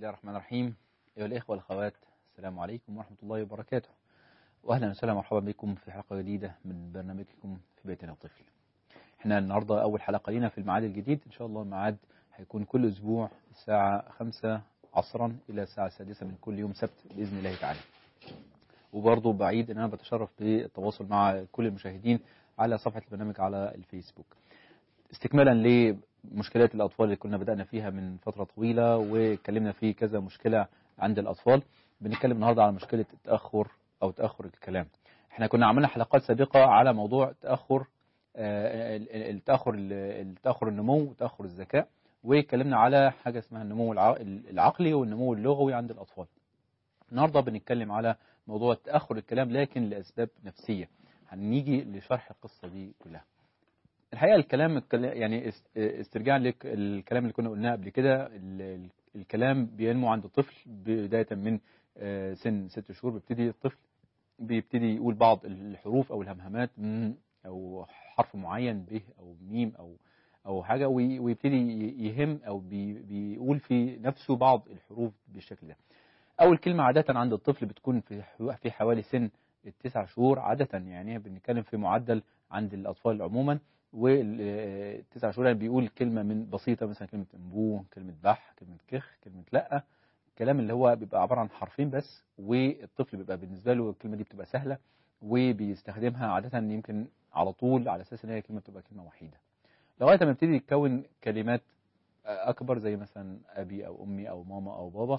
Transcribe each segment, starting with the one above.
الله الرحمن الرحيم أيها الإخوة والأخوات السلام عليكم ورحمة الله وبركاته وأهلا وسهلا ومرحبا بكم في حلقة جديدة من برنامجكم في بيتنا الطفل احنا النهاردة أول حلقة لنا في الميعاد الجديد إن شاء الله الميعاد هيكون كل أسبوع الساعة خمسة عصرا إلى الساعة السادسة من كل يوم سبت بإذن الله تعالى وبرضه بعيد ان انا بتشرف بالتواصل مع كل المشاهدين على صفحه البرنامج على الفيسبوك. استكمالا لمشكلات الاطفال اللي كنا بدانا فيها من فتره طويله واتكلمنا في كذا مشكله عند الاطفال بنتكلم النهارده على مشكله التاخر او تاخر الكلام. احنا كنا عملنا حلقات سابقه على موضوع تاخر آه، التاخر التاخر النمو وتاخر الذكاء واتكلمنا على حاجه اسمها النمو الع- العقلي والنمو اللغوي عند الاطفال. النهارده بنتكلم على موضوع تاخر الكلام لكن لاسباب نفسيه هنيجي لشرح القصه دي كلها الحقيقه الكلام الكلا- يعني است- استرجاعا للكلام اللي كنا قلناه قبل كده ال- ال- الكلام بينمو عند الطفل بدايه من آه، سن ست شهور بيبتدي الطفل بيبتدي يقول بعض الحروف او الهمهمات مم، او حرف معين به او ميم او او حاجه وي- ويبتدي يهم او بي- بيقول في نفسه بعض الحروف بالشكل ده أول كلمة عادة عند الطفل بتكون في حو- في حوالي سن التسع شهور عادة يعني بنتكلم في معدل عند الأطفال عموما والتسع شهور يعني بيقول كلمة من بسيطة مثلا كلمة انبو كلمة بح كلمة كخ كلمة لأ الكلام اللي هو بيبقى عبارة عن حرفين بس والطفل بيبقى بالنسبة له الكلمة دي بتبقى سهلة وبيستخدمها عادة يمكن على طول على أساس إن هي كلمة بتبقى كلمة وحيدة لغاية ما يبتدي يتكون كلمات أكبر زي مثلا أبي أو أمي أو ماما أو بابا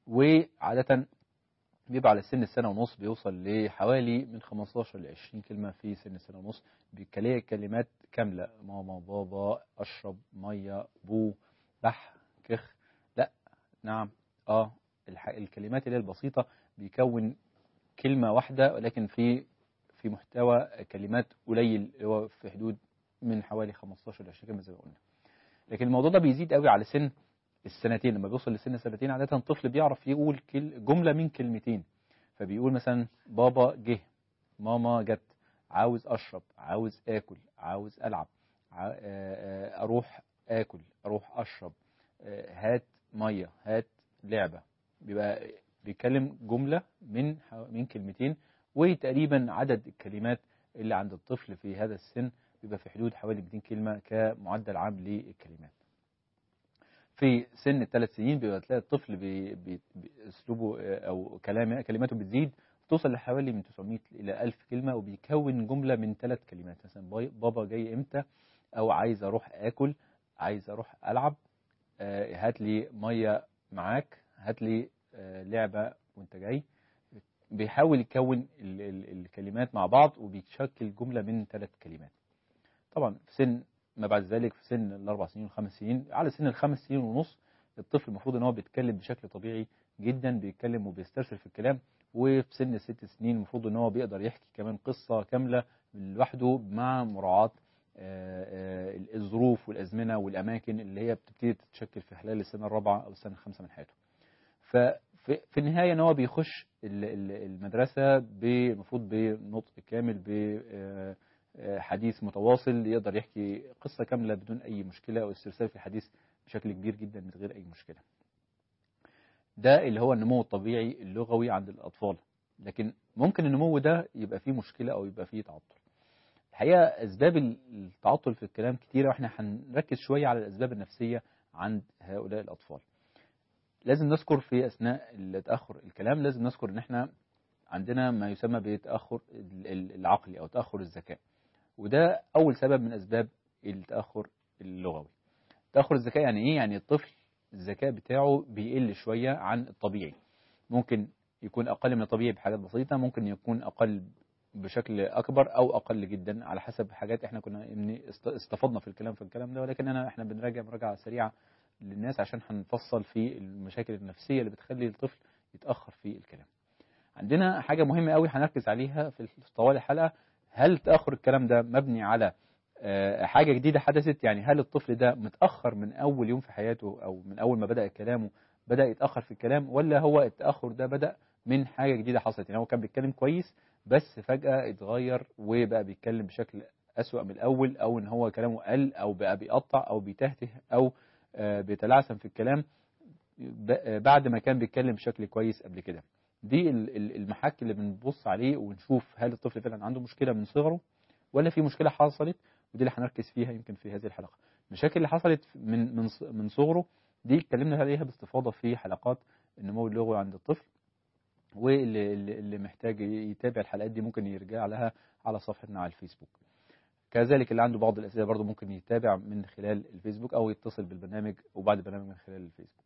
وعادة بيبقى على سن السنة ونص بيوصل لحوالي من 15 ل 20 كلمة في سن السنة ونص بيكليه كلمات كاملة ماما بابا أشرب مية بو بح كخ لا نعم اه الح... الكلمات اللي هي البسيطة بيكون كلمة واحدة ولكن في في محتوى كلمات قليل اللي هو في حدود من حوالي 15 ل 20 كلمة زي ما قلنا لكن الموضوع ده بيزيد قوي على سن السنتين لما بيوصل لسن السنتين عادة الطفل بيعرف يقول كل جملة من كلمتين فبيقول مثلا بابا جه ماما جت عاوز أشرب عاوز آكل عاوز ألعب ع- آه، آه، أروح آكل أروح أشرب آه، هات مية هات لعبة بيبقى بيتكلم جملة من حو- من كلمتين وتقريبا عدد الكلمات اللي عند الطفل في هذا السن بيبقى في حدود حوالي 200 كلمة كمعدل عام للكلمات في سن الثلاث سنين بيبقى تلاقي الطفل بي- بي- باسلوبه آه، او كلامه كلماته بتزيد توصل لحوالي من 900 الى 1000 كلمه وبيكون جمله من ثلاث كلمات مثلا باي- بابا جاي امتى او عايز اروح اكل عايز اروح العب آه، هات لي ميه معاك هات لي آه، لعبه وانت جاي بيحاول يكون ال- ال- الكلمات مع بعض وبيشكل جمله من ثلاث كلمات طبعا في سن ما بعد ذلك في سن الاربع سنين والخمس سنين على سن الخمس سنين ونص الطفل المفروض ان هو بيتكلم بشكل طبيعي جدا بيتكلم وبيسترسل في الكلام وفي سن الست سنين المفروض ان هو بيقدر يحكي كمان قصه كامله لوحده مع مراعاه آه، آه، الظروف والازمنه والاماكن اللي هي بتبتدي تتشكل في خلال السنه الرابعه او السنه الخامسه من حياته. ففي في النهايه ان هو بيخش ال- ال- المدرسه ب- المفروض بنطق كامل ب آه، آه، حديث متواصل يقدر يحكي قصة كاملة بدون أي مشكلة أو استرسال في الحديث بشكل كبير جدا من غير أي مشكلة ده اللي هو النمو الطبيعي اللغوي عند الأطفال لكن ممكن النمو ده يبقى فيه مشكلة أو يبقى فيه تعطل الحقيقة أسباب التعطل في الكلام كتيرة وإحنا هنركز شوية على الأسباب النفسية عند هؤلاء الأطفال لازم نذكر في أثناء تأخر الكلام لازم نذكر إن إحنا عندنا ما يسمى بتأخر ال- ال- العقلي أو تأخر الذكاء وده أول سبب من أسباب التأخر اللغوي تأخر الذكاء يعني إيه؟ يعني الطفل الذكاء بتاعه بيقل شوية عن الطبيعي ممكن يكون أقل من الطبيعي بحاجات بسيطة ممكن يكون أقل بشكل أكبر أو أقل جدا على حسب حاجات إحنا كنا يعني است- استفدنا في الكلام في الكلام ده ولكن أنا إحنا بنراجع مراجعة سريعة للناس عشان هنفصل في المشاكل النفسية اللي بتخلي الطفل يتأخر في الكلام عندنا حاجة مهمة قوي هنركز عليها في طوال الحلقة هل تأخر الكلام ده مبني على آه، حاجة جديدة حدثت يعني هل الطفل ده متأخر من أول يوم في حياته أو من أول ما بدأ كلامه بدأ يتأخر في الكلام ولا هو التأخر ده بدأ من حاجة جديدة حصلت يعني هو كان بيتكلم كويس بس فجأة اتغير وبقى بيتكلم بشكل أسوأ من الأول أو إن هو كلامه قل أو بقى بيقطع أو بيتهته أو آه، بيتلعثم في الكلام ب- بعد ما كان بيتكلم بشكل كويس قبل كده دي ال- ال- المحك اللي بنبص عليه ونشوف هل الطفل فعلا عنده مشكله من صغره ولا في مشكله حصلت ودي اللي هنركز فيها يمكن في هذه الحلقه المشاكل اللي حصلت من من ص- من صغره دي اتكلمنا عليها باستفاضه في حلقات النمو اللغوي عند الطفل واللي اللي اللي محتاج يتابع الحلقات دي ممكن يرجع لها على صفحتنا على الفيسبوك كذلك اللي عنده بعض الأسئلة برضه ممكن يتابع من خلال الفيسبوك أو يتصل بالبرنامج وبعد البرنامج من خلال الفيسبوك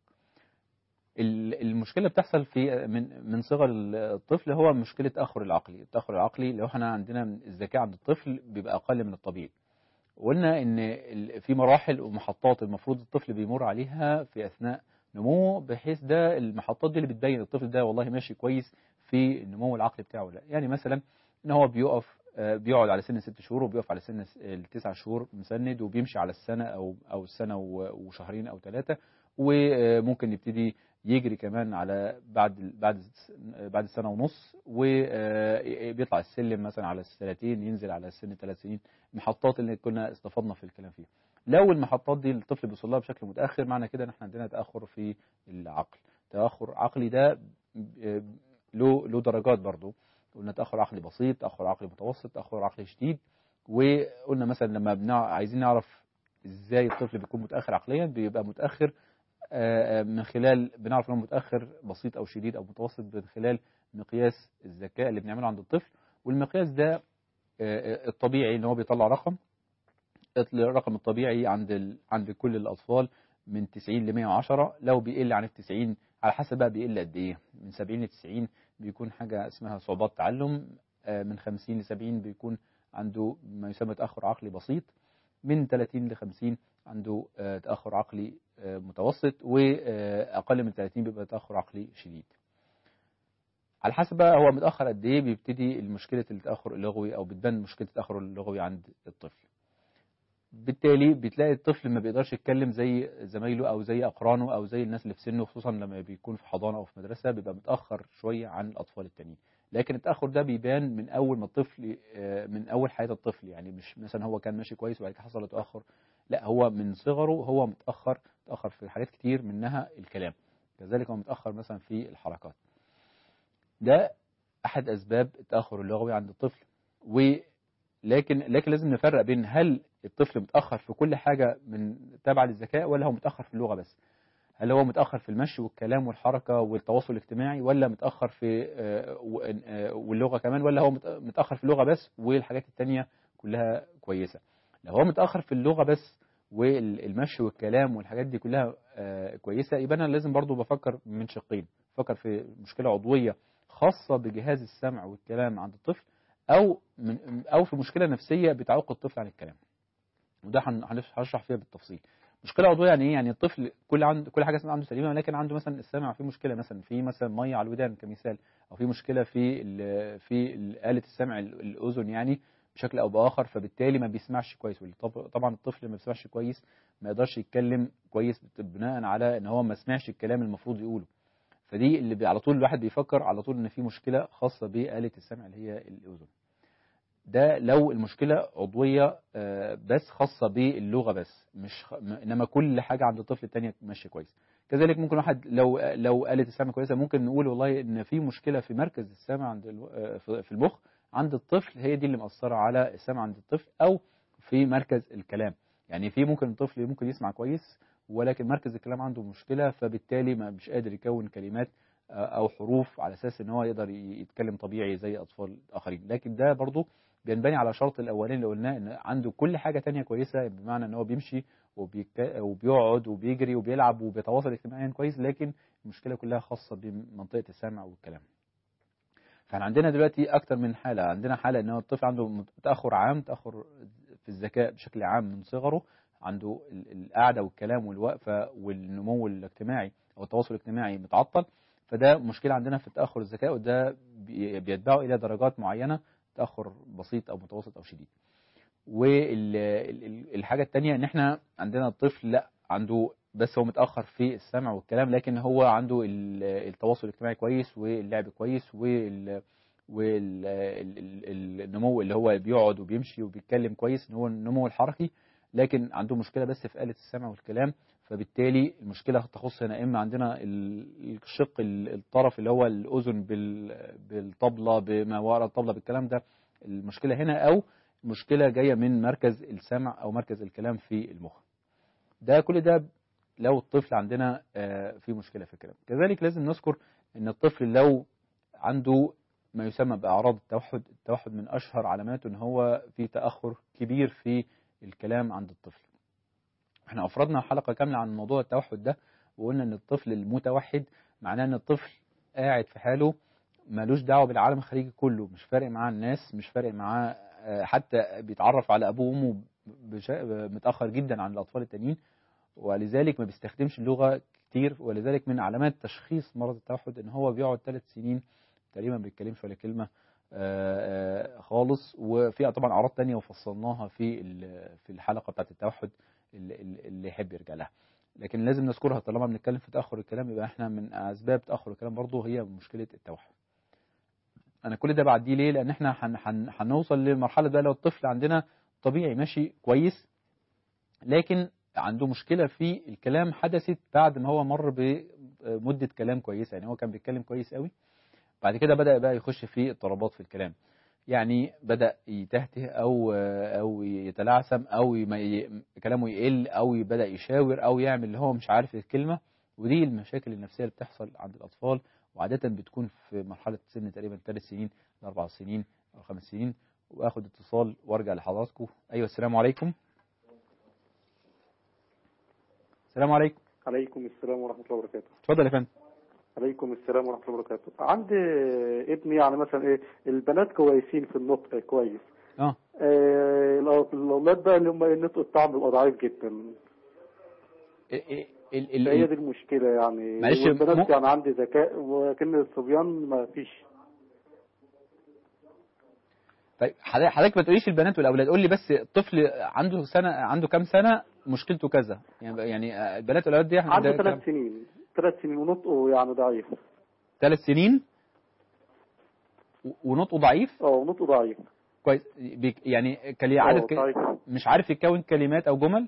ال- المشكلة بتحصل في من من صغر الطفل هو مشكلة التأخر العقلي التأخر العقلي لو احنا عندنا الذكاء عند الطفل بيبقى أقل من الطبيعي قلنا ان ال- في مراحل ومحطات المفروض الطفل بيمر عليها في اثناء نموه بحيث ده المحطات دي اللي بتبين الطفل ده والله ماشي كويس في النمو العقلي بتاعه لا يعني مثلا ان هو بيقف آه، بيقعد على سن ست شهور وبيقف على سن س- التسع شهور مسند وبيمشي على السنه او او السنه و- وشهرين او ثلاثه وممكن يبتدي يجري كمان على بعد بعد بعد سنه ونص وبيطلع السلم مثلا على السنتين ينزل على سن ثلاث سنين المحطات اللي كنا استفدنا في الكلام فيها لو المحطات دي الطفل بيوصل لها بشكل متاخر معنى كده ان احنا عندنا تاخر في العقل تاخر عقلي ده ب- له له درجات برضه قلنا تاخر عقلي بسيط تاخر عقلي متوسط تاخر عقلي شديد وقلنا مثلا لما بنع... عايزين نعرف ازاي الطفل بيكون متاخر عقليا بيبقى متاخر آه، آه، من خلال بنعرف انه متاخر بسيط او شديد او متوسط من خلال مقياس الذكاء اللي بنعمله عند الطفل والمقياس ده آه، آه، الطبيعي ان هو بيطلع رقم الرقم الطبيعي عند ال... عند كل الاطفال من 90 ل 110 لو بيقل عن ال 90 على حسب بقى بيقل قد ايه من 70 ل 90 بيكون حاجه اسمها صعوبات تعلم آه، من 50 ل 70 بيكون عنده ما يسمى تاخر عقلي بسيط من 30 ل 50 عنده آه، تاخر عقلي آه، متوسط واقل من 30 بيبقى تاخر عقلي شديد على حسب بقى هو متاخر قد ايه بيبتدي مشكله التاخر اللغوي او بتبان مشكله التاخر اللغوي عند الطفل بالتالي بتلاقي الطفل ما بيقدرش يتكلم زي زمايله او زي اقرانه او زي الناس اللي في سنه خصوصا لما بيكون في حضانه او في مدرسه بيبقى متاخر شويه عن الاطفال التانيين لكن التاخر ده بيبان من اول ما الطفل آه، من اول حياه الطفل يعني مش مثلا هو كان ماشي كويس وبعد كده حصل له تاخر لا هو من صغره هو متاخر متاخر في حاجات كتير منها الكلام كذلك هو متاخر مثلا في الحركات ده احد اسباب التاخر اللغوي عند الطفل ولكن لكن لازم نفرق بين هل الطفل متاخر في كل حاجه من تابعه للذكاء ولا هو متاخر في اللغه بس هل هو متاخر في المشي والكلام والحركه والتواصل الاجتماعي ولا متاخر في آه، و- آه، واللغه كمان ولا هو مت- متاخر في اللغه بس والحاجات التانية كلها كويسه لو هو متاخر في اللغه بس والمشي والكلام والحاجات دي كلها آه، كويسه يبقى انا لازم برضو بفكر من شقين بفكر في مشكله عضويه خاصه بجهاز السمع والكلام عند الطفل او من او في مشكله نفسيه بتعوق الطفل عن الكلام وده هن- هنش- هشرح فيها بالتفصيل مشكله عضويه يعني ايه يعني الطفل كل عند كل حاجه عنده سليمه لكن عنده مثلا السمع فيه مشكله مثلا في مثلا ميه على الودان كمثال او في مشكله في ال في ال- آلة السمع ال- الاذن يعني بشكل او باخر فبالتالي ما بيسمعش كويس والطب- طبعا الطفل ما بيسمعش كويس ما يقدرش يتكلم كويس بناء على ان هو ما سمعش الكلام المفروض يقوله فدي اللي بي- على طول الواحد بيفكر على طول ان في مشكله خاصه بآلة السمع اللي هي الاذن ده لو المشكلة عضوية آه، بس خاصة باللغة بس مش خ... م- انما كل حاجة عند الطفل التانية ماشية كويس كذلك ممكن واحد لو لو آلة السمع كويسة ممكن نقول والله ان في مشكلة في مركز السمع عند الو... آه، في في المخ عند الطفل هي دي اللي مأثرة على السمع عند الطفل او في مركز الكلام يعني في ممكن الطفل ممكن يسمع كويس ولكن مركز الكلام عنده مشكلة فبالتالي ما مش قادر يكون كلمات آه، او حروف على اساس ان هو يقدر ي- يتكلم طبيعي زي اطفال اخرين لكن ده برضو بينبني على شرط الاولاني اللي قلناه ان عنده كل حاجه تانية كويسه بمعنى ان هو بيمشي وبيك... وبيقعد وبيجري وبيلعب وبيتواصل اجتماعيا كويس لكن المشكله كلها خاصه بمنطقه السمع والكلام فاحنا عندنا دلوقتي اكتر من حاله عندنا حاله ان هو الطفل عنده تاخر عام تاخر في الذكاء بشكل عام من صغره عنده ال- القعده والكلام والوقفه والنمو الاجتماعي او التواصل الاجتماعي متعطل فده مشكله عندنا في تاخر الذكاء وده بي- بيتبعه الى درجات معينه تاخر بسيط او متوسط او شديد والحاجه الثانيه ان احنا عندنا الطفل لا عنده بس هو متاخر في السمع والكلام لكن هو عنده ال- التواصل الاجتماعي كويس واللعب كويس وال والنمو اللي هو بيقعد وبيمشي وبيتكلم كويس ان هو النمو الحركي لكن عنده مشكله بس في آلة السمع والكلام فبالتالي المشكله تخص هنا اما عندنا ال- الشق ال- الطرف اللي هو الاذن بال- بالطبله بما وراء الطبله بالكلام ده المشكله هنا او مشكله جايه من مركز السمع او مركز الكلام في المخ ده كل ده لو الطفل عندنا آه، في مشكله في الكلام كذلك لازم نذكر ان الطفل لو عنده ما يسمى باعراض التوحد التوحد من اشهر علاماته ان هو في تاخر كبير في الكلام عند الطفل احنا افردنا حلقه كامله عن موضوع التوحد ده وقلنا ان الطفل المتوحد معناه ان الطفل قاعد في حاله ملوش دعوه بالعالم الخارجي كله مش فارق معاه الناس مش فارق معاه آه، حتى بيتعرف على ابوه وامه بشا- متاخر جدا عن الاطفال التانيين ولذلك ما بيستخدمش اللغه كتير ولذلك من علامات تشخيص مرض التوحد ان هو بيقعد ثلاث سنين تقريبا ما بيتكلمش ولا كلمه آه، آه، خالص وفيها طبعا اعراض تانية وفصلناها في ال- في الحلقه بتاعت التوحد اللي, اللي يحب يرجع لها لكن لازم نذكرها طالما بنتكلم في تاخر الكلام يبقى احنا من اسباب تاخر الكلام برضه هي مشكله التوحد انا كل ده بعديه ليه لان احنا هن- هن- هنوصل لمرحله بقى لو الطفل عندنا طبيعي ماشي كويس لكن عنده مشكله في الكلام حدثت بعد ما هو مر بمده كلام كويسه يعني هو كان بيتكلم كويس قوي بعد كده بدا بقى يخش في اضطرابات في الكلام يعني بدا يتهته او او يتلعثم او يم- ي- كلامه يقل او بدا يشاور او يعمل اللي هو مش عارف الكلمه ودي المشاكل النفسيه اللي بتحصل عند الاطفال وعاده بتكون في مرحله سن تقريبا ثلاث سنين لاربع سنين او خمس سنين واخد اتصال وارجع لحضراتكم ايوه السلام عليكم السلام عليكم عليكم السلام ورحمة الله وبركاته اتفضل يا فندم عليكم السلام ورحمة الله وبركاته عندي ابني يعني مثلا ايه البنات كويسين في النطق كويس اه آه الأو- الأولاد بقى اللي هم النطق بتاعهم بيبقى ضعيف جدا ال- ال- ال- فهي ال- دي المشكلة يعني معلش، والبنات مو- يعني عندي ذكاء ولكن الصبيان ما فيش طيب حضرتك حضرتك ما تقوليش البنات والاولاد قول لي بس الطفل عنده سنه عنده كام سنه مشكلته كذا يعني يعني آه، البنات والاولاد دي احنا عنده ده كلام- ثلاث سنين ثلاث سنين ونطقه يعني ضعيف ثلاث سنين و- ونطقه ضعيف اه ونطقه ضعيف كويس بيك- يعني كلي اه عدد ك... ضعيف مش عارف يكون كلمات او جمل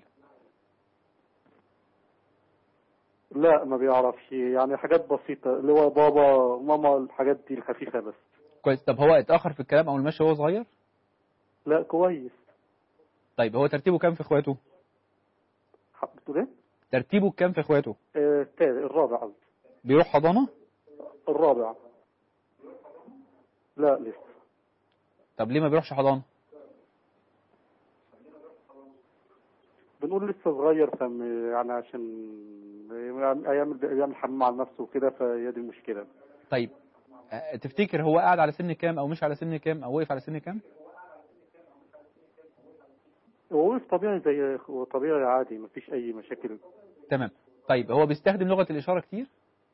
لا ما بيعرفش يعني حاجات بسيطة اللي هو بابا ماما الحاجات دي الخفيفة بس كويس طب هو اتاخر في الكلام او المشي وهو صغير لا كويس طيب هو ترتيبه كام في اخواته ح- بتقول ايه؟ ترتيبه كام في اخواته آه، التالت الرابع قصدي بيروح حضانه الرابع لا لسه طب ليه ما بيروحش حضانه بنقول لسه صغير فم يعني عشان يعمل يعمل حمام على نفسه وكده فهي دي المشكلة طيب آه، تفتكر هو قاعد على سن كام او مش على سن كام او وقف على سن كام هو وقف طبيعي زي هو طبيعي عادي مفيش أي مشاكل تمام طيب هو بيستخدم لغه الاشاره كتير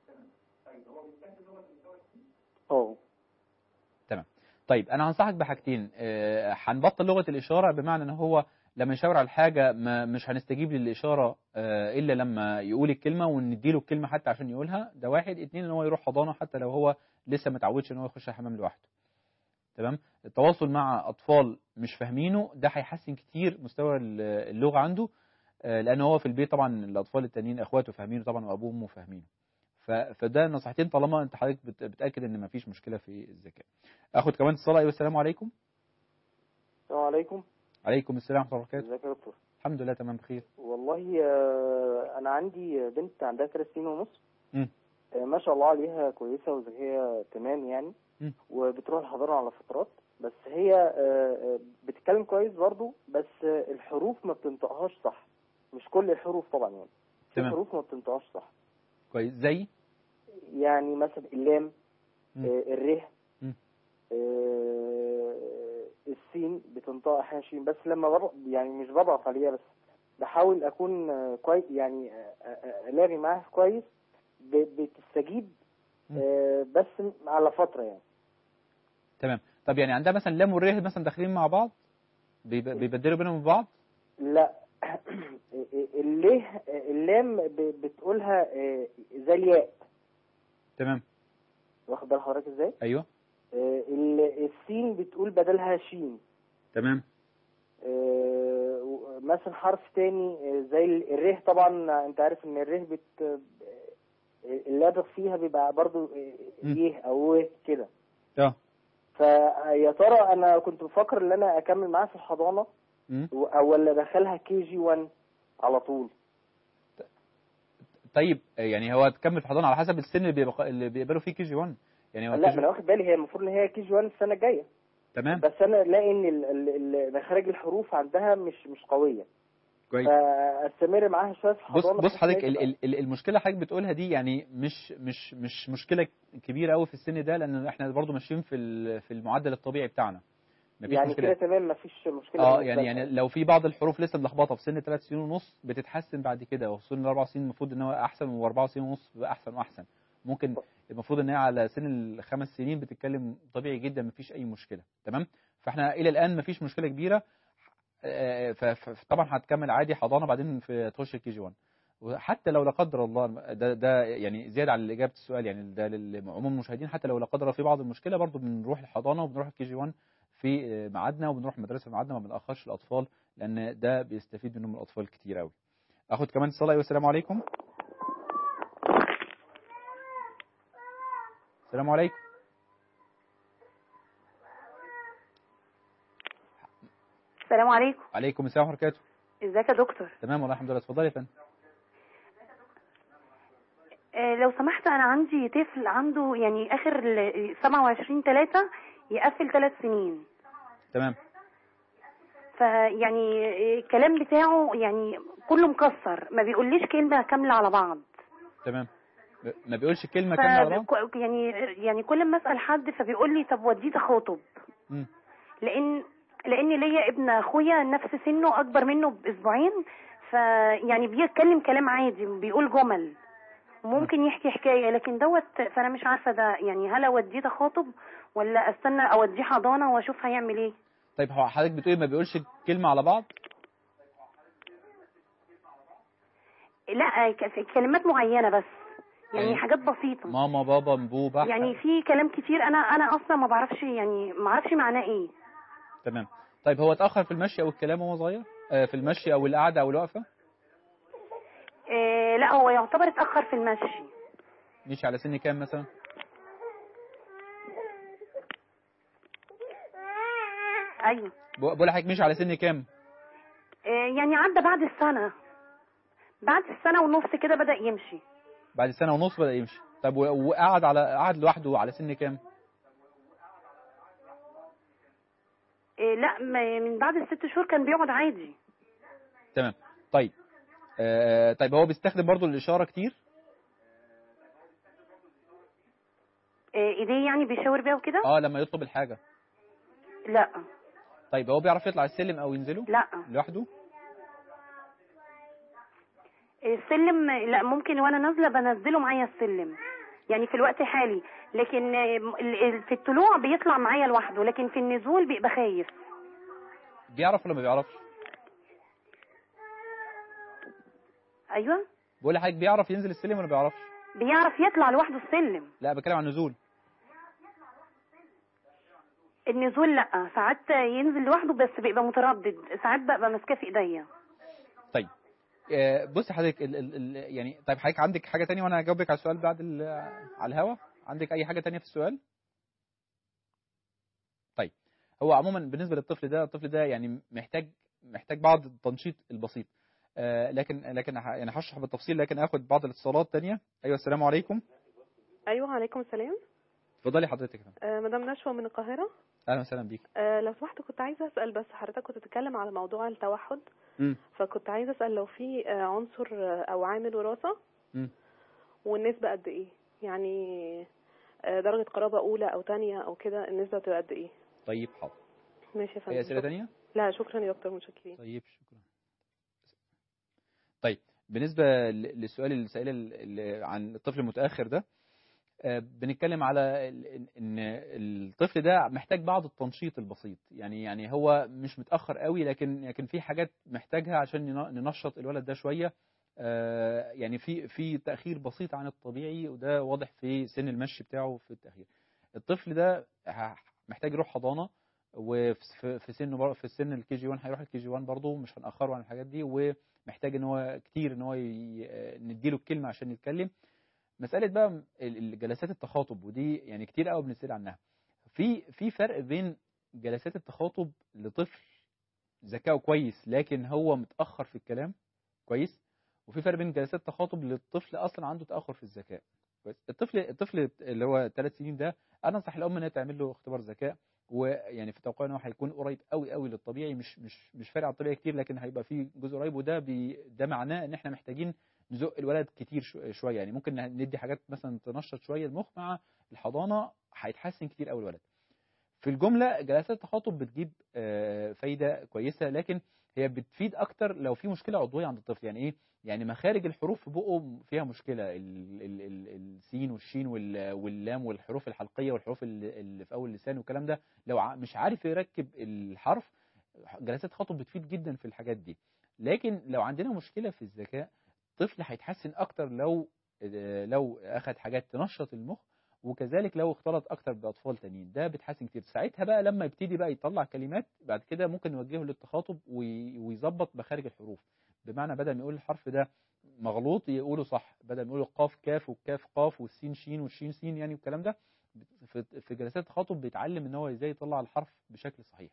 اه تمام طيب انا هنصحك بحاجتين آه، هنبطل لغه الاشاره بمعنى ان هو لما يشاور على حاجه ما مش هنستجيب للاشاره آه، الا لما يقول الكلمه ونديله الكلمه حتى عشان يقولها ده واحد اتنين ان هو يروح حضانه حتى لو هو لسه ما اتعودش ان هو يخش الحمام لوحده تمام التواصل مع اطفال مش فاهمينه ده هيحسن كتير مستوى ال- اللغه عنده آه، لان هو في البيت طبعا الاطفال التانيين اخواته فاهمينه طبعا وابوه وامه فاهمينه ف- فده نصيحتين طالما انت حضرتك بت- بتاكد ان مفيش مشكله في الذكاء اخد كمان اتصال ايوه السلام عليكم السلام عليكم عليكم السلام ورحمه الله وبركاته ازيك يا دكتور الحمد لله تمام بخير والله آه، انا عندي بنت عندها ثلاث سنين ونص مم. آه، ما شاء الله عليها كويسه وذكيه تمام يعني مم. وبتروح الحضانه على فترات بس هي آه، آه، بتتكلم كويس برضو بس آه، الحروف ما بتنطقهاش صح مش كل الحروف طبعا يعني في تمام. حروف ما بتنطقهاش صح كويس زي يعني مثلا اللام مم. آه، الره مم. آه، السين بتنطق احيانا شين بس لما بضغط يعني مش بضغط عليها بس بحاول اكون آه، كويس يعني آه، آه، الاغي معاها كويس ب- بتستجيب مم. آه، بس على فتره يعني تمام طب يعني عندها مثلا لام والره مثلا داخلين مع بعض بيب- بيبدلوا بينهم بعض لا الليه اللام ب- بتقولها آه، زي الياء تمام واخد بال حضرتك ازاي؟ ايوه آه، ال- السين بتقول بدلها شين تمام آه، مثلا حرف تاني آه، زي ال- الره طبعا انت عارف ان الره بت آه، اللابق فيها بيبقى برضو آه، مم. يه او و كده اه فيا ترى انا كنت بفكر ان انا اكمل معاها في الحضانه مم. و- او ولا ادخلها كي جي 1 على طول طيب يعني هو تكمل في حضانه على حسب السن اللي بيبقى اللي بيقبلوا فيه كي جي 1 يعني هو لا KG ما انا واخد بالي هي المفروض ان هي كي جي 1 السنه الجايه تمام بس انا الاقي ان ال- ال- ال- مخارج الحروف عندها مش مش قويه كويس فاستمر معاها شويه في بص الحضانه بص بحيث حضرتك إن هي ال- ال- ال- المشكله حضرتك بتقولها دي يعني مش مش مش مشكله كبيره قوي في السن ده لان احنا برضو ماشيين في ال- في المعدل الطبيعي بتاعنا مفيش يعني مشكله كده تمام مفيش مشكله اه بالنسبة يعني لها. يعني لو في بعض الحروف لسه ملخبطه في سن ثلاث سنين ونص بتتحسن بعد كده وخصوصا ان اربع سنين المفروض ان هو احسن واربع سنين ونص بقى احسن واحسن ممكن المفروض ان هي على سن الخمس سنين بتتكلم طبيعي جدا مفيش اي مشكله تمام فاحنا الى الان مفيش مشكله كبيره آه، ف- ف- فطبعا هتكمل عادي حضانه بعدين في تخش الكي جي 1 وحتى لو لا قدر الله ده ده يعني زياده على اجابه السؤال يعني ده لعموم المشاهدين حتى لو لا قدر الله في بعض المشكله برضو بنروح الحضانه وبنروح الكي جي 1 في آه، ميعادنا وبنروح المدرسه في ميعادنا ما بنأخرش الاطفال لان ده بيستفيد منهم الاطفال كتير قوي اخد كمان اتصال ايوه السلام عليكم السلام عليكم السلام عليكم عليكم السلام ورحمه الله وبركاته ازيك يا دكتور تمام والله الحمد لله اتفضلي يا فندم آه لو سمحت انا عندي طفل عنده يعني اخر ال- 27 3 يقفل 3 سنين تمام فيعني آه، الكلام بتاعه يعني كله مكسر ما بيقوليش كلمه كامله على بعض تمام ب- ما بيقولش كلمه كامله على بعض فك- يعني يعني كل ما اسال حد فبيقول لي طب وديه تخاطب مم. لان لان ليا ابن اخويا نفس سنه اكبر منه باسبوعين فيعني بيتكلم كلام عادي بيقول جمل وممكن يحكي حكايه لكن دوت فانا مش عارفه ده يعني هل اوديه تخاطب ولا استنى اوديه حضانه واشوف هيعمل ايه طيب هو حضرتك بتقولي ما بيقولش كلمه على بعض لا ك- في كلمات معينه بس يعني يعني حاجات بسيطه ماما بابا مبو بح يعني في كلام كتير انا انا اصلا ما بعرفش يعني ما اعرفش معناه ايه تمام طيب هو اتاخر في المشي او الكلام وهو صغير آه، في المشي او القعده او الوقفه إيه لا هو يعتبر اتاخر في المشي مشي على سن كام مثلا ايوه بق- بقول لحضرتك مشي على سن كام إيه يعني عدى بعد السنه بعد السنه ونص كده بدا يمشي بعد سنه ونص بدا يمشي طب و- وقعد على قعد لوحده على سن كام إيه لا ما- من بعد الست شهور كان بيقعد عادي تمام طيب آه طيب هو بيستخدم برضو الاشاره كتير إيه ايديه يعني بيشاور بيها وكده اه لما يطلب الحاجه لا طيب هو بيعرف يطلع السلم او ينزله لا لوحده السلم لا ممكن وانا نازله بنزله معايا السلم يعني في الوقت الحالي لكن آه، ال- ال- في الطلوع بيطلع معايا لوحده لكن في النزول بيبقى خايف بيعرف ولا ما بيعرفش ايوه بقول لحضرتك بيعرف ينزل السلم ولا ما بيعرفش بيعرف يطلع لوحده السلم لا بتكلم عن النزول النزول لا ساعات ينزل لوحده بس بيبقى متردد ساعات ببقى ماسكاه في ايديا طيب آه، بص حضرتك ال ال ال يعني طيب حضرتك عندك حاجه تانية وانا هجاوبك على السؤال بعد ال- على الهوا عندك اي حاجه تانية في السؤال طيب هو عموما بالنسبه للطفل ده الطفل ده يعني محتاج محتاج بعض التنشيط البسيط آه، لكن لكن ه- يعني هشرح بالتفصيل لكن اخد بعض الاتصالات تانية ايوه السلام عليكم ايوه عليكم السلام اتفضلي حضرتك يا فندم. آه مدام نشوى من القاهره اهلا وسهلا بيك آه لو سمحت كنت عايزه اسال بس حضرتك كنت بتتكلم على موضوع التوحد مم. فكنت عايزه اسال لو في آه عنصر آه او عامل وراثه مم. والنسبه قد ايه يعني آه درجه قرابه اولى او تانية او كده النسبه بتبقى قد ايه طيب حاضر ماشي يا فندم اي اسئله تانية لا شكرا يا دكتور متشكرين طيب شكرا طيب بالنسبة ل- للسؤال السائل ال- ال- عن الطفل المتأخر ده آه، بنتكلم على ال- ان إن الطفل ده محتاج بعض التنشيط البسيط يعني يعني هو مش متأخر قوي لكن لكن في حاجات محتاجها عشان نن- ننشط الولد ده شوية آه، يعني في في تأخير بسيط عن الطبيعي وده واضح في سن المشي بتاعه في التأخير الطفل ده ه- محتاج يروح حضانة وفي في سنه بر- في السن الكي جي 1 هيروح الكي جي 1 برضه مش هنأخره عن الحاجات دي ومحتاج ان هو كتير ان هو ي- نديله الكلمه عشان يتكلم مساله بقى ال- ال- جلسات التخاطب ودي يعني كتير قوي بنسال عنها في في فرق بين جلسات التخاطب لطفل ذكاؤه كويس لكن هو متاخر في الكلام كويس وفي فرق بين جلسات التخاطب للطفل اصلا عنده تاخر في الذكاء كويس الطفل الطفل اللي هو ثلاث سنين ده انا انصح الام انها تعمل له اختبار ذكاء ويعني في توقع ان هو هيكون قريب قوي قوي للطبيعي مش مش مش فارق عن الطبيعي كتير لكن هيبقى فيه جزء قريب وده بي ده معناه ان احنا محتاجين نزق الولد كتير شو- شويه يعني ممكن ندي حاجات مثلا تنشط شويه المخ مع الحضانه هيتحسن كتير قوي الولد في الجمله جلسات التخاطب بتجيب آه، فايده كويسه لكن هي بتفيد اكتر لو في مشكله عضويه عند الطفل يعني ايه يعني مخارج الحروف في بقه فيها مشكله ال- ال- ال- السين والشين وال- واللام والحروف الحلقيه والحروف اللي اللي في اول اللسان والكلام ده لو ع- مش عارف يركب الحرف جلسات التخاطب بتفيد جدا في الحاجات دي لكن لو عندنا مشكله في الذكاء الطفل هيتحسن اكتر لو لو اخذ حاجات تنشط المخ وكذلك لو اختلط اكتر باطفال تانيين ده بتحسن كتير ساعتها بقى لما يبتدي بقى يطلع كلمات بعد كده ممكن نوجهه للتخاطب وي- ويظبط مخارج الحروف بمعنى بدل ما يقول الحرف ده مغلوط يقوله صح بدل ما يقول القاف كاف والكاف قاف والسين شين والشين سين يعني والكلام ده في في جلسات التخاطب بيتعلم ان هو ازاي يطلع الحرف بشكل صحيح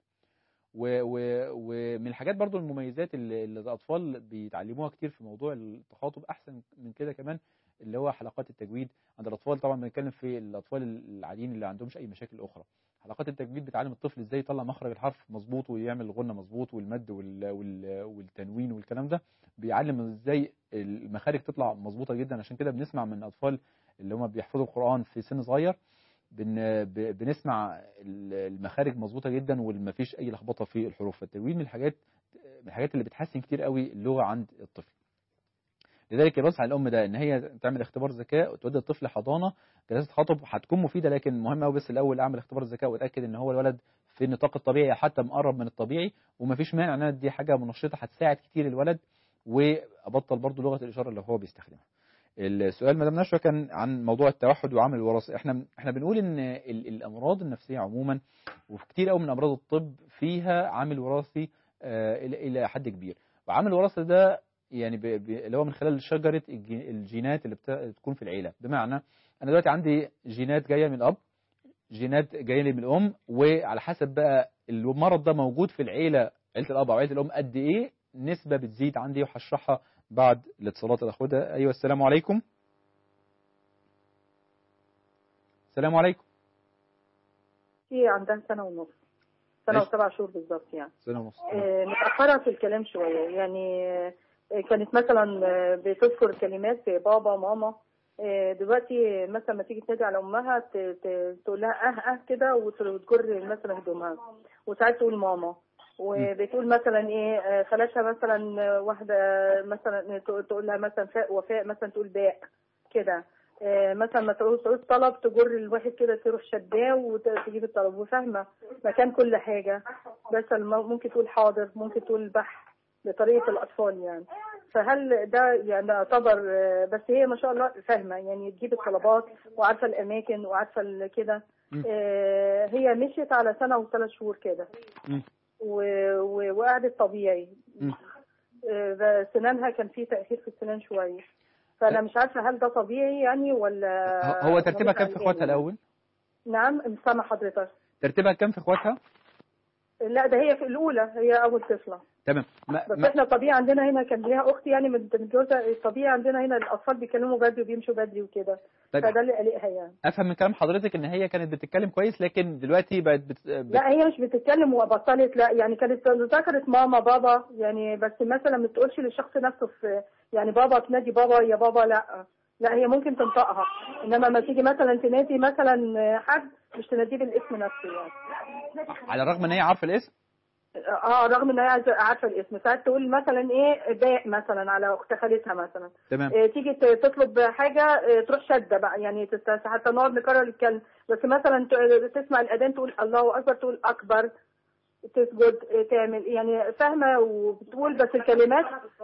و- و- ومن الحاجات برضو المميزات اللي اللي الاطفال بيتعلموها كتير في موضوع التخاطب احسن من كده كمان اللي هو حلقات التجويد عند الاطفال طبعا بنتكلم في الاطفال العاديين اللي عندهمش اي مشاكل اخرى حلقات التجويد بتعلم الطفل ازاي يطلع مخرج الحرف مظبوط ويعمل الغنه مظبوط والمد وال... وال... والتنوين والكلام ده بيعلم ازاي المخارج تطلع مظبوطه جدا عشان كده بنسمع من الاطفال اللي هم بيحفظوا القران في سن صغير بن... ب- بنسمع ال- المخارج مظبوطه جدا ومفيش اي لخبطه في الحروف فالتجويد من الحاجات من الحاجات اللي بتحسن كتير قوي اللغه عند الطفل لذلك يبص على الام ده ان هي تعمل اختبار ذكاء وتودي الطفل حضانه جلسه خطب هتكون مفيده لكن مهم قوي بس الاول اعمل اختبار الذكاء واتاكد ان هو الولد في النطاق الطبيعي حتى مقرب من الطبيعي ومفيش مانع ان أنا ادي حاجه منشطه هتساعد كتير الولد وابطل برضو لغه الاشاره اللي هو بيستخدمها السؤال مدام نشوى كان عن موضوع التوحد وعامل الوراثه احنا احنا بنقول ان ال- الامراض النفسيه عموما وفي كتير قوي من امراض الطب فيها عامل وراثي آه، الى الى حد كبير وعامل الوراثه ده يعني ب- ب- اللي هو من خلال شجره الجي- الجينات اللي بت- بتكون في العيله بمعنى انا دلوقتي عندي جينات جايه من الاب جينات جايه لي من الام وعلى حسب بقى المرض ده موجود في العيله عيله الاب او عيله الام قد ايه نسبه بتزيد عندي وهشرحها بعد الاتصالات اللي هاخدها ايوه السلام عليكم السلام عليكم هي عندها سنة ونص سنة ماشي. وسبع شهور بالظبط يعني سنه ونص آه، متأخرة في الكلام شوية يعني آه، كانت مثلا آه، بتذكر كلمات زي بابا ماما آه، دلوقتي مثلا ما تيجي تنادي على امها ت- ت- تقول لها اه اه كده وت- وتجر مثلا هدومها وساعات تقول ماما وبتقول مثلا ايه آه، خالتها مثلا آه، واحده مثلا تق- تقول لها مثلا فاء وفاء مثلا تقول باء كده آه، مثلا ما تعوز تعوز طلب تجر الواحد كده تروح شداه وتجيب الطلب وفاهمه مكان كل حاجه بس الم- ممكن تقول حاضر ممكن تقول بح بطريقه الاطفال يعني فهل ده يعني يعتبر آه، بس هي ما شاء الله فاهمه يعني تجيب الطلبات وعارفه الاماكن وعارفه ال- كده مم. آه، هي مشيت على سنه وثلاث شهور كده مم. و- و- وقعدت طبيعي مم. آه، ده سنانها كان في تاخير في السنان شويه فانا مش عارفه هل ده طبيعي يعني ولا هو ترتيبها ولا كام في عن اخواتها إيه؟ الاول نعم مش سامع حضرتك ترتيبها كام في اخواتها لا ده هي في الاولى هي اول طفله تمام ما بس ما احنا طبيعي عندنا هنا كان ليها اختي يعني متجوزه الطبيعي عندنا هنا الاطفال بيتكلموا بدري وبيمشوا بدري وكده طيب فده اللي قلقها يعني افهم من كلام حضرتك ان هي كانت بتتكلم كويس لكن دلوقتي بقت بت... بت... لا هي مش بتتكلم وبطلت لا يعني كانت ذكرت ماما بابا يعني بس مثلا ما تقولش للشخص نفسه في يعني بابا تنادي بابا يا بابا لا لا هي ممكن تنطقها انما ما تيجي مثلا تنادي مثلا حد مش تناديه بالاسم نفسه يعني على الرغم ان هي عارفه الاسم اه رغم ان هي عايزة- عارفه الاسم ساعات تقول مثلا ايه باء مثلا على اخت خالتها مثلا تمام إيه تيجي ت- تطلب حاجه إيه تروح شاده بقى يعني تست- حتى نقعد نكرر الكلمه بس مثلا ت- تسمع الاذان تقول الله اكبر تقول اكبر تسجد تعمل يعني فاهمه وبتقول بس الكلمات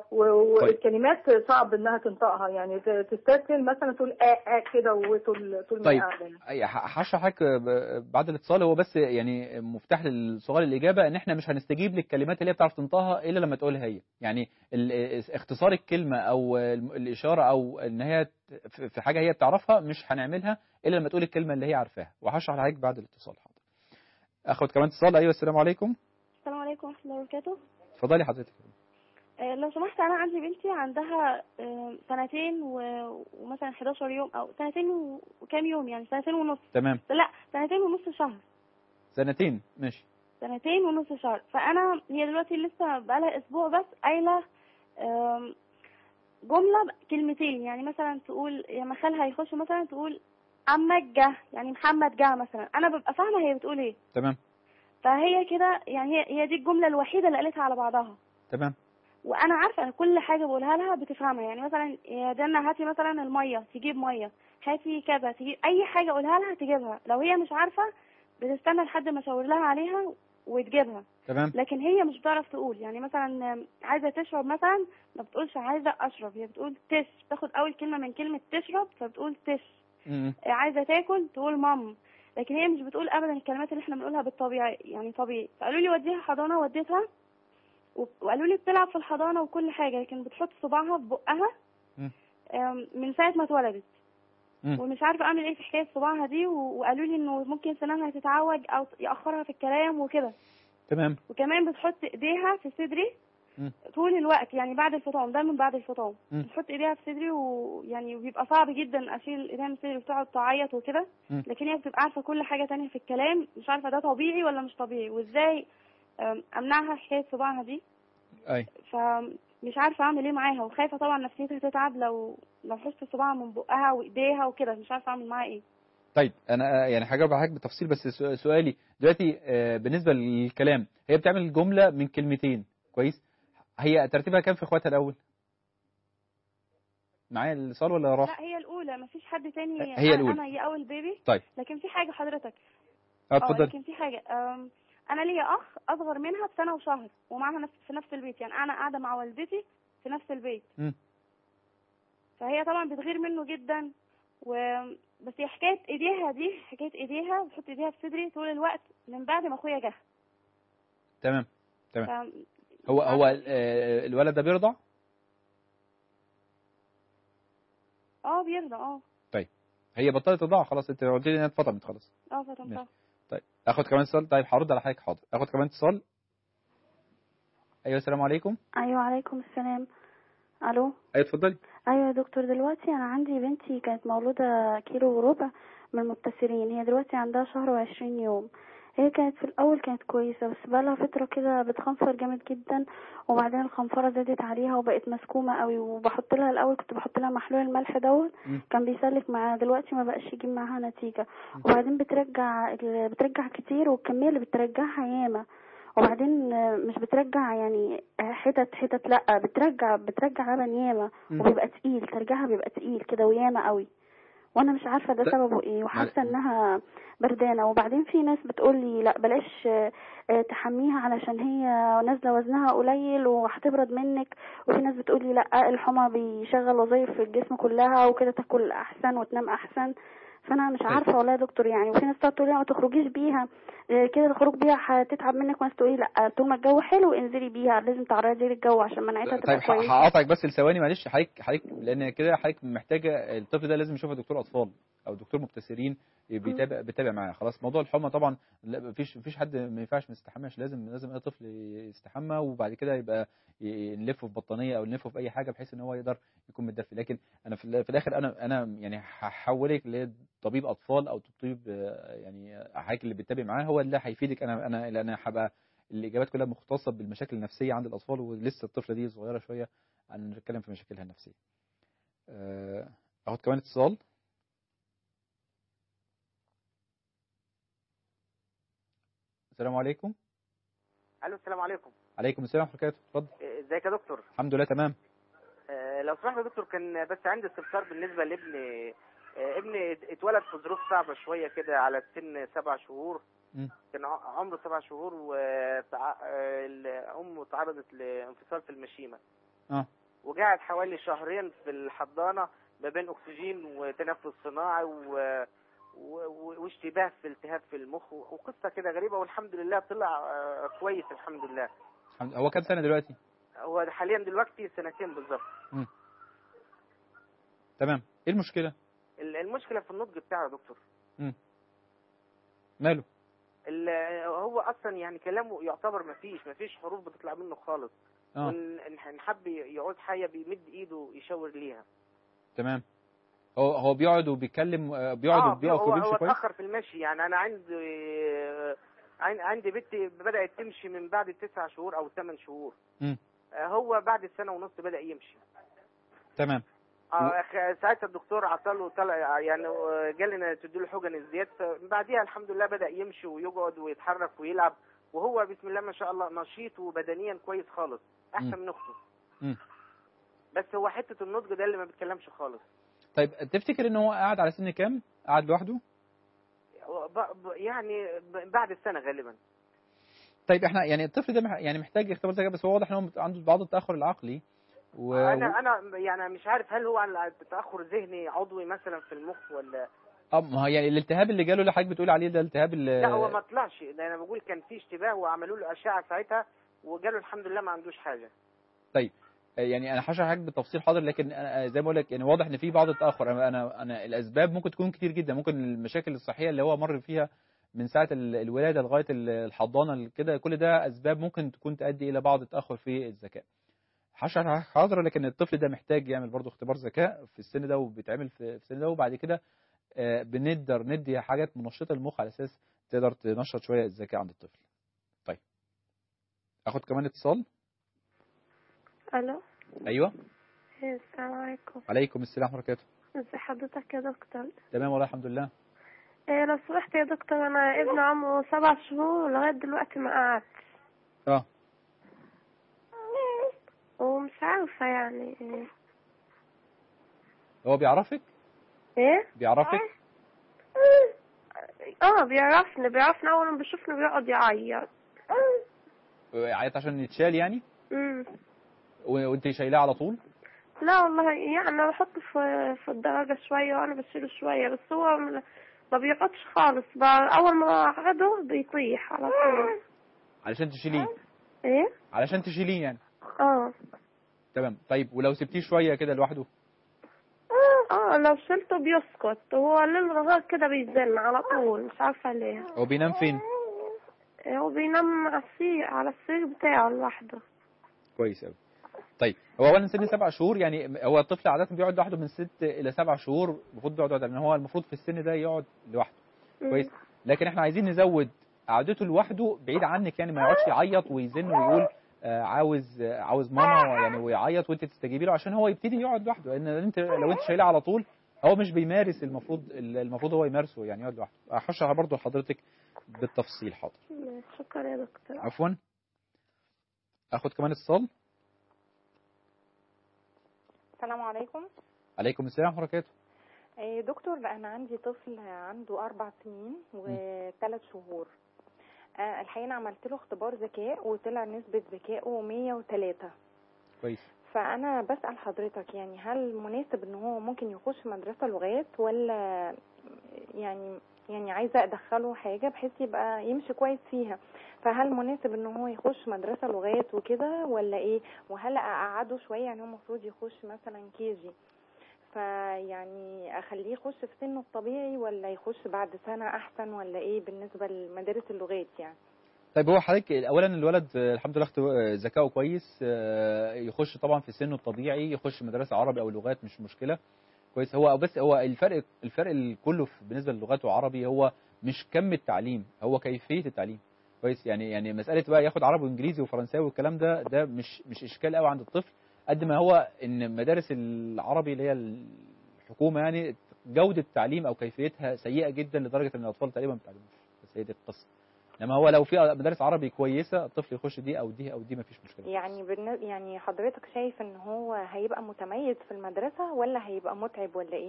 و- والكلمات صعب انها تنطقها يعني ت- تستسهل مثلا تقول اه اه كده وطول طول ما طيب. هي قاعده أي- ه- هشرح حضرتك ب- بعد الاتصال هو بس يعني مفتاح للسؤال الاجابه ان احنا مش هنستجيب للكلمات اللي هي بتعرف تنطقها الا لما تقولها هي يعني ال- اختصار الكلمه او الم- الاشاره او ان هي ت- في في حاجه هي بتعرفها مش هنعملها الا لما تقول الكلمه اللي هي عارفاها وهشرح لحضرتك بعد الاتصال حاضر اخد كمان اتصال ايوه السلام عليكم السلام عليكم ورحمة الله وبركاته اتفضلي حضرتك آه، لو سمحت أنا عندي بنتي عندها آه، سنتين و- ومثلا 11 يوم أو سنتين و- وكام يوم يعني سنتين ونص تمام لا سنتين ونص شهر سنتين ماشي سنتين ونص شهر فأنا هي دلوقتي لسه بقالها أسبوع بس قايلة آم، جملة ب- كلمتين يعني مثلا تقول لما خالها يخش مثلا تقول عمك جه يعني محمد جه مثلا أنا ببقى فاهمة هي بتقول إيه تمام فهي كده يعني هي هي دي الجملة الوحيدة اللي قالتها على بعضها تمام وانا عارفه ان كل حاجه بقولها لها بتفهمها يعني مثلا يا جنة هاتي مثلا الميه تجيب ميه هاتي كذا تجيب اي حاجه اقولها لها تجيبها لو هي مش عارفه بتستنى لحد ما اشاور لها عليها وتجيبها تمام لكن هي مش بتعرف تقول يعني مثلا عايزه تشرب مثلا ما بتقولش عايزه اشرب هي بتقول تش تاخد اول كلمه من كلمه تشرب فبتقول تش م- عايزه تاكل تقول مام لكن هي مش بتقول ابدا الكلمات اللي احنا بنقولها بالطبيعي يعني طبيعي فقالوا لي وديها حضانه وديتها و- وقالوا لي بتلعب في الحضانه وكل حاجه لكن بتحط صباعها في بقها مم. آم، من ساعه ما اتولدت م- ومش عارفه اعمل ايه في حكايه صباعها دي و- وقالوا لي انه ممكن سنانها تتعوج او ياخرها في الكلام وكده تمام وكمان بتحط ايديها في صدري مم. طول الوقت يعني بعد الفطام دايما بعد الفطام مم. بتحط ايديها في صدري ويعني بيبقى صعب جدا اشيل ايديها من صدري وتقعد تعيط وكده مم. لكن هي بتبقى عارفه كل حاجه تانية في الكلام مش عارفه ده طبيعي ولا مش طبيعي وازاي أم، امنعها حكايه صباعها دي اي فمش عارفه اعمل ايه معاها وخايفه طبعا نفسيتها تتعب لو لو حست صباعها من بقها وايديها وكده مش عارفه اعمل معاها ايه طيب انا آه، يعني هجاوب على حضرتك بالتفصيل بس سو- سؤالي دلوقتي آه، بالنسبه للكلام هي بتعمل جمله من كلمتين كويس هي ترتيبها كام في اخواتها الاول معايا الاتصال ولا راح لا هي الاولى مفيش حد تاني هي أنا- الأولى. انا هي اول بيبي طيب لكن في حاجه حضرتك اه اه اتفضل لكن في حاجه أم، انا ليا اخ اصغر منها بسنه وشهر ومعاها نفس في نفس البيت يعني انا قاعده مع والدتي في نفس البيت مم. فهي طبعا بتغير منه جدا و بس هي حكايه ايديها دي حكايه ايديها بتحط ايديها في صدري طول الوقت من بعد ما اخويا جه تمام تمام ف- هو هو آه، الولد ده بيرضع اه بيرضى اه هي بطلت ترضع خلاص انت قلت لي انها اتفطمت خلاص اه فطبعا ماشي. طيب اخد كمان اتصال طيب هرد على حضرتك حاضر اخد كمان اتصال ايوه السلام عليكم ايوه عليكم السلام الو ايوه اتفضلي ايوه يا دكتور دلوقتي انا عندي بنتي كانت مولوده كيلو وربع من المبتسرين هي دلوقتي عندها شهر وعشرين يوم هي كانت في الاول كانت كويسه بس بقالها فتره كده بتخنفر جامد جدا وبعدين الخنفره زادت عليها وبقت مسكومه قوي وبحط لها الاول كنت بحط لها محلول الملح دوت مم. كان بيسلك معاها دلوقتي ما بقاش يجيب معاها نتيجه وبعدين بترجع ال- بترجع كتير والكميه اللي بترجعها ياما وبعدين آه، مش بترجع يعني آه، حتت حتت لا بترجع بترجع لبن ياما مم. وبيبقى تقيل ترجعها بيبقى تقيل كده وياما قوي وانا مش عارفه ده لا. سببه ايه وحاسه معل- انها بردانه وبعدين في ناس بتقول لي لا بلاش آه، آه، تحميها علشان هي نازله وزنها قليل وهتبرد منك وفي ناس بتقول لي لا الحمى بيشغل وظائف في الجسم كلها وكده تاكل احسن وتنام احسن فانا مش طيب. عارفه والله يا دكتور يعني وفي ناس تقعد تقول لي ما تخرجيش بيها آه، كده الخروج بيها هتتعب منك وناس تقول لي لا طول ما الجو حلو انزلي بيها لازم تعرضي للجو عشان مناعتها تبقى طيب ه- كويسه هقاطعك بس لثواني معلش حضرتك حضرتك لان كده حضرتك محتاجه الطفل ده لازم يشوف دكتور اطفال او دكتور مبتسرين بيتابع بيتابع معاه خلاص موضوع الحمى طبعا لا مفيش مفيش حد ما ينفعش ما يستحماش لازم لازم اي طفل يستحمى وبعد كده يبقى ي- نلفه في بطانيه او نلفه في اي حاجه بحيث ان هو يقدر يكون متدفي لكن انا في, ال- في الاخر انا انا يعني هحولك لطبيب اطفال او طبيب آه، يعني حضرتك اللي بيتابع معاه هو اللي هيفيدك انا انا لان انا هبقى الاجابات كلها مختصه بالمشاكل النفسيه عند الاطفال ولسه الطفله دي صغيره شويه عن نتكلم في مشاكلها النفسيه آه، اخد كمان اتصال السلام عليكم الو السلام عليكم عليكم السلام ورحمه الله وبركاته اتفضل إيه، ازيك يا دكتور الحمد لله تمام آه، لو سمحت يا دكتور كان بس عندي استفسار بالنسبه لابني آه، ابني اتولد في ظروف صعبه شويه كده على سن سبع شهور مم. كان ع- عمره سبع شهور وأمه تعرضت لانفصال في المشيمة اه وقعد حوالي شهرين في الحضانة ما بين أكسجين وتنفس صناعي و... و... و- واشتباه في التهاب في المخ وقصة كده غريبة والحمد لله طلع آه، كويس الحمد لله الحمد- هو كام سنة دلوقتي هو حاليا دلوقتي سنتين بالظبط تمام ايه المشكلة ال- المشكلة في النضج بتاعه يا دكتور ماله ال- هو اصلا يعني كلامه يعتبر ما فيش ما فيش حروف بتطلع منه خالص اه ونحب يعود حاجه بيمد ايده يشاور ليها تمام هو هو بيقعد وبيتكلم آه، بيقعد اه وبيقف هو وبيمشي هو كويس اتاخر في المشي يعني انا عندي عن- عندي بنتي بدات تمشي من بعد تسع شهور او ثمان شهور مم. آه، هو بعد سنه ونص بدا يمشي تمام اه أخ- ساعتها الدكتور عطاله طلع يعني آه، قال لنا تدوا له حقن الزيت بعديها الحمد لله بدا يمشي ويقعد ويتحرك ويلعب وهو بسم الله ما شاء الله نشيط وبدنيا كويس خالص احسن مم. من اخته مم. بس هو حته النضج ده اللي ما بيتكلمش خالص طيب تفتكر ان هو قاعد على سن كام قاعد لوحده ب- ب- يعني ب- بعد السنه غالبا طيب احنا يعني الطفل ده مح- يعني محتاج اختبار ذكاء بس هو واضح ان هو عنده بعض التاخر العقلي و... انا انا يعني مش عارف هل هو على تاخر ذهني عضوي مثلا في المخ ولا اه ما هو يعني الالتهاب اللي جاله اللي حضرتك بتقول عليه ده التهاب ال- لا هو ما طلعش ده انا بقول كان في اشتباه وعملوا له اشعه ساعتها وقالوا الحمد لله ما عندوش حاجه طيب يعني انا هشرح حضرتك بالتفصيل حاضر لكن أنا زي ما بقول لك يعني واضح ان في بعض التاخر انا انا انا الاسباب ممكن تكون كتير جدا ممكن المشاكل الصحيه اللي هو مر فيها من ساعه ال- الولاده لغايه ال- الحضانه كده كل ده اسباب ممكن تكون تؤدي الى بعض التاخر في الذكاء هشرح حاضر لكن الطفل ده محتاج يعمل برضه اختبار ذكاء في السن ده وبيتعمل في في السن ده وبعد كده آه، بنقدر ندي حاجات منشطه للمخ على اساس تقدر تنشط شويه الذكاء عند الطفل طيب اخد كمان اتصال الو ايوه إيه، السلام عليكم عليكم السلام ورحمه الله وبركاته ازي حضرتك يا دكتور تمام والله الحمد لله إيه لو سمحت يا دكتور انا ابن عمره سبع شهور لغايه دلوقتي ما قعدش اه ومش عارفه يعني إيه. هو بيعرفك ايه بيعرفك اه بيعرفني بيعرفني اول ما بيشوفني بيقعد يعيط عيط عشان يتشال يعني امم و- وانت شايلاه على طول لا والله يعني انا بحطه في في الدراجه شويه وانا بشيله شويه بس هو م- ما بيقعدش خالص بقى اول ما اقعده بيطيح على طول علشان تشيليه ايه علشان تشيليه يعني اه تمام طيب ولو سبتيه شويه كده لوحده اه لو شلته بيسكت هو ليل نهار كده بيزن على طول مش عارفه ليه هو بينام فين هو بينام على السرير على السرير بتاعه لوحده كويس قوي طيب هو اولا سن سبع شهور يعني هو الطفل عاده بيقعد لوحده من ست الى سبع شهور المفروض بيقعد لوحده لان هو المفروض في السن ده يقعد لوحده كويس لكن احنا عايزين نزود قعدته لوحده بعيد عنك يعني ما يقعدش يعيط ويزن ويقول آه، عاوز آه، عاوز ماما يعني ويعيط وانت تستجيبي له عشان هو يبتدي يقعد لوحده لان انت لو انت شايلاه على طول هو مش بيمارس المفروض المفروض هو يمارسه يعني يقعد لوحده هشرح برضه لحضرتك بالتفصيل حاضر شكرا يا دكتور عفوا اخد كمان اتصال السلام عليكم عليكم السلام ورحمه الله وبركاته آه، دكتور انا عندي طفل عنده اربع سنين وثلاث شهور آه، الحقيقه انا عملت له اختبار ذكاء وطلع نسبه ذكائه 103 كويس فانا بسال حضرتك يعني هل مناسب ان هو ممكن يخش مدرسه لغات ولا يعني يعني عايزه ادخله حاجه بحيث يبقى يمشي كويس فيها فهل مناسب ان هو يخش مدرسه لغات وكده ولا ايه وهل اقعده شويه يعني هو المفروض يخش مثلا كيجي فيعني اخليه يخش في سنه الطبيعي ولا يخش بعد سنه احسن ولا ايه بالنسبه لمدارس اللغات يعني طيب هو حضرتك اولا الولد آه، الحمد لله اختو- آه، ذكائه كويس آه، يخش طبعا في سنه الطبيعي يخش مدرسه عربي او لغات مش مشكله كويس هو بس هو الفرق الفرق ال- كله في- بالنسبه للغات وعربي هو مش كم التعليم هو كيفيه التعليم كويس يعني يعني مساله بقى ياخد عربي وانجليزي وفرنساوي والكلام ده ده مش مش اشكال قوي عند الطفل قد ما هو ان مدارس العربي اللي هي الحكومه يعني جوده التعليم او كيفيتها سيئه جدا لدرجه ان الاطفال تقريبا ما بيتعلموش بس هي دي القصه انما هو لو في مدارس عربي كويسه الطفل يخش دي او دي او دي مفيش مشكله يعني بالن- يعني حضرتك شايف ان هو هيبقى متميز في المدرسه ولا هيبقى متعب ولا ايه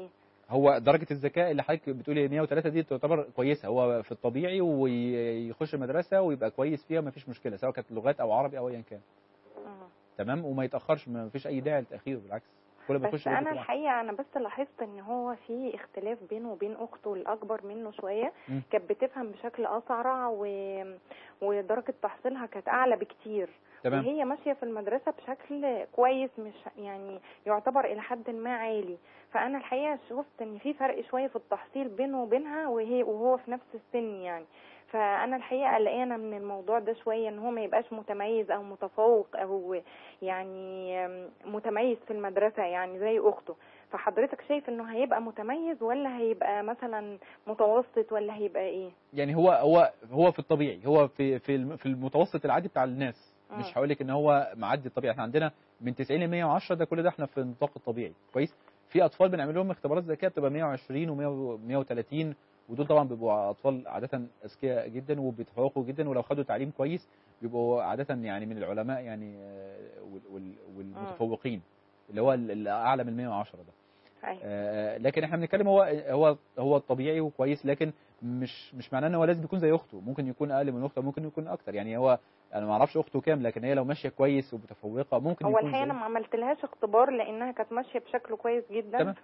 هو درجة الذكاء اللي حضرتك بتقولي 103 دي تعتبر كويسة هو في الطبيعي ويخش مدرسة ويبقى كويس فيها ما فيش مشكلة سواء كانت لغات أو عربي أو أيا كان مم. تمام وما يتأخرش ما فيش أي داعي للتأخير بالعكس كل ما بس يخش انا لغة واحدة. الحقيقه انا بس لاحظت ان هو في اختلاف بينه وبين اخته الاكبر منه شويه مم. كانت بتفهم بشكل اسرع و... ودرجه تحصيلها كانت اعلى بكتير تمام. وهي ماشيه في المدرسه بشكل كويس مش يعني يعتبر الى حد ما عالي فانا الحقيقه شفت ان في فرق شويه في التحصيل بينه وبينها وهي وهو في نفس السن يعني فانا الحقيقه قلقانه من الموضوع ده شويه ان هو ما يبقاش متميز او متفوق او يعني متميز في المدرسه يعني زي اخته فحضرتك شايف انه هيبقى متميز ولا هيبقى مثلا متوسط ولا هيبقى ايه يعني هو هو هو في الطبيعي هو في في الم- في المتوسط العادي بتاع الناس مم. مش هقول لك ان هو معدي الطبيعي احنا عندنا من 90 ل 110 ده كل ده احنا في النطاق الطبيعي كويس في اطفال بنعمل لهم اختبارات ذكيه بتبقى 120 و130 ودول طبعا بيبقوا اطفال عاده اذكياء جدا وبيتفوقوا جدا ولو خدوا تعليم كويس بيبقوا عاده يعني من العلماء يعني آه، وال- وال- والمتفوقين اللي هو ال- الاعلى من 110 ده أيوة. آه، لكن احنا بنتكلم هو هو هو الطبيعي وكويس لكن مش مش معناه ان هو لازم يكون زي اخته ممكن يكون اقل من اخته ممكن يكون اكتر يعني هو انا ما اعرفش اخته كام لكن هي لو ماشيه كويس ومتفوقه ممكن هو يكون الحقيقه زي- انا ما عملتلهاش اختبار لانها كانت ماشيه بشكل كويس جدا تمام.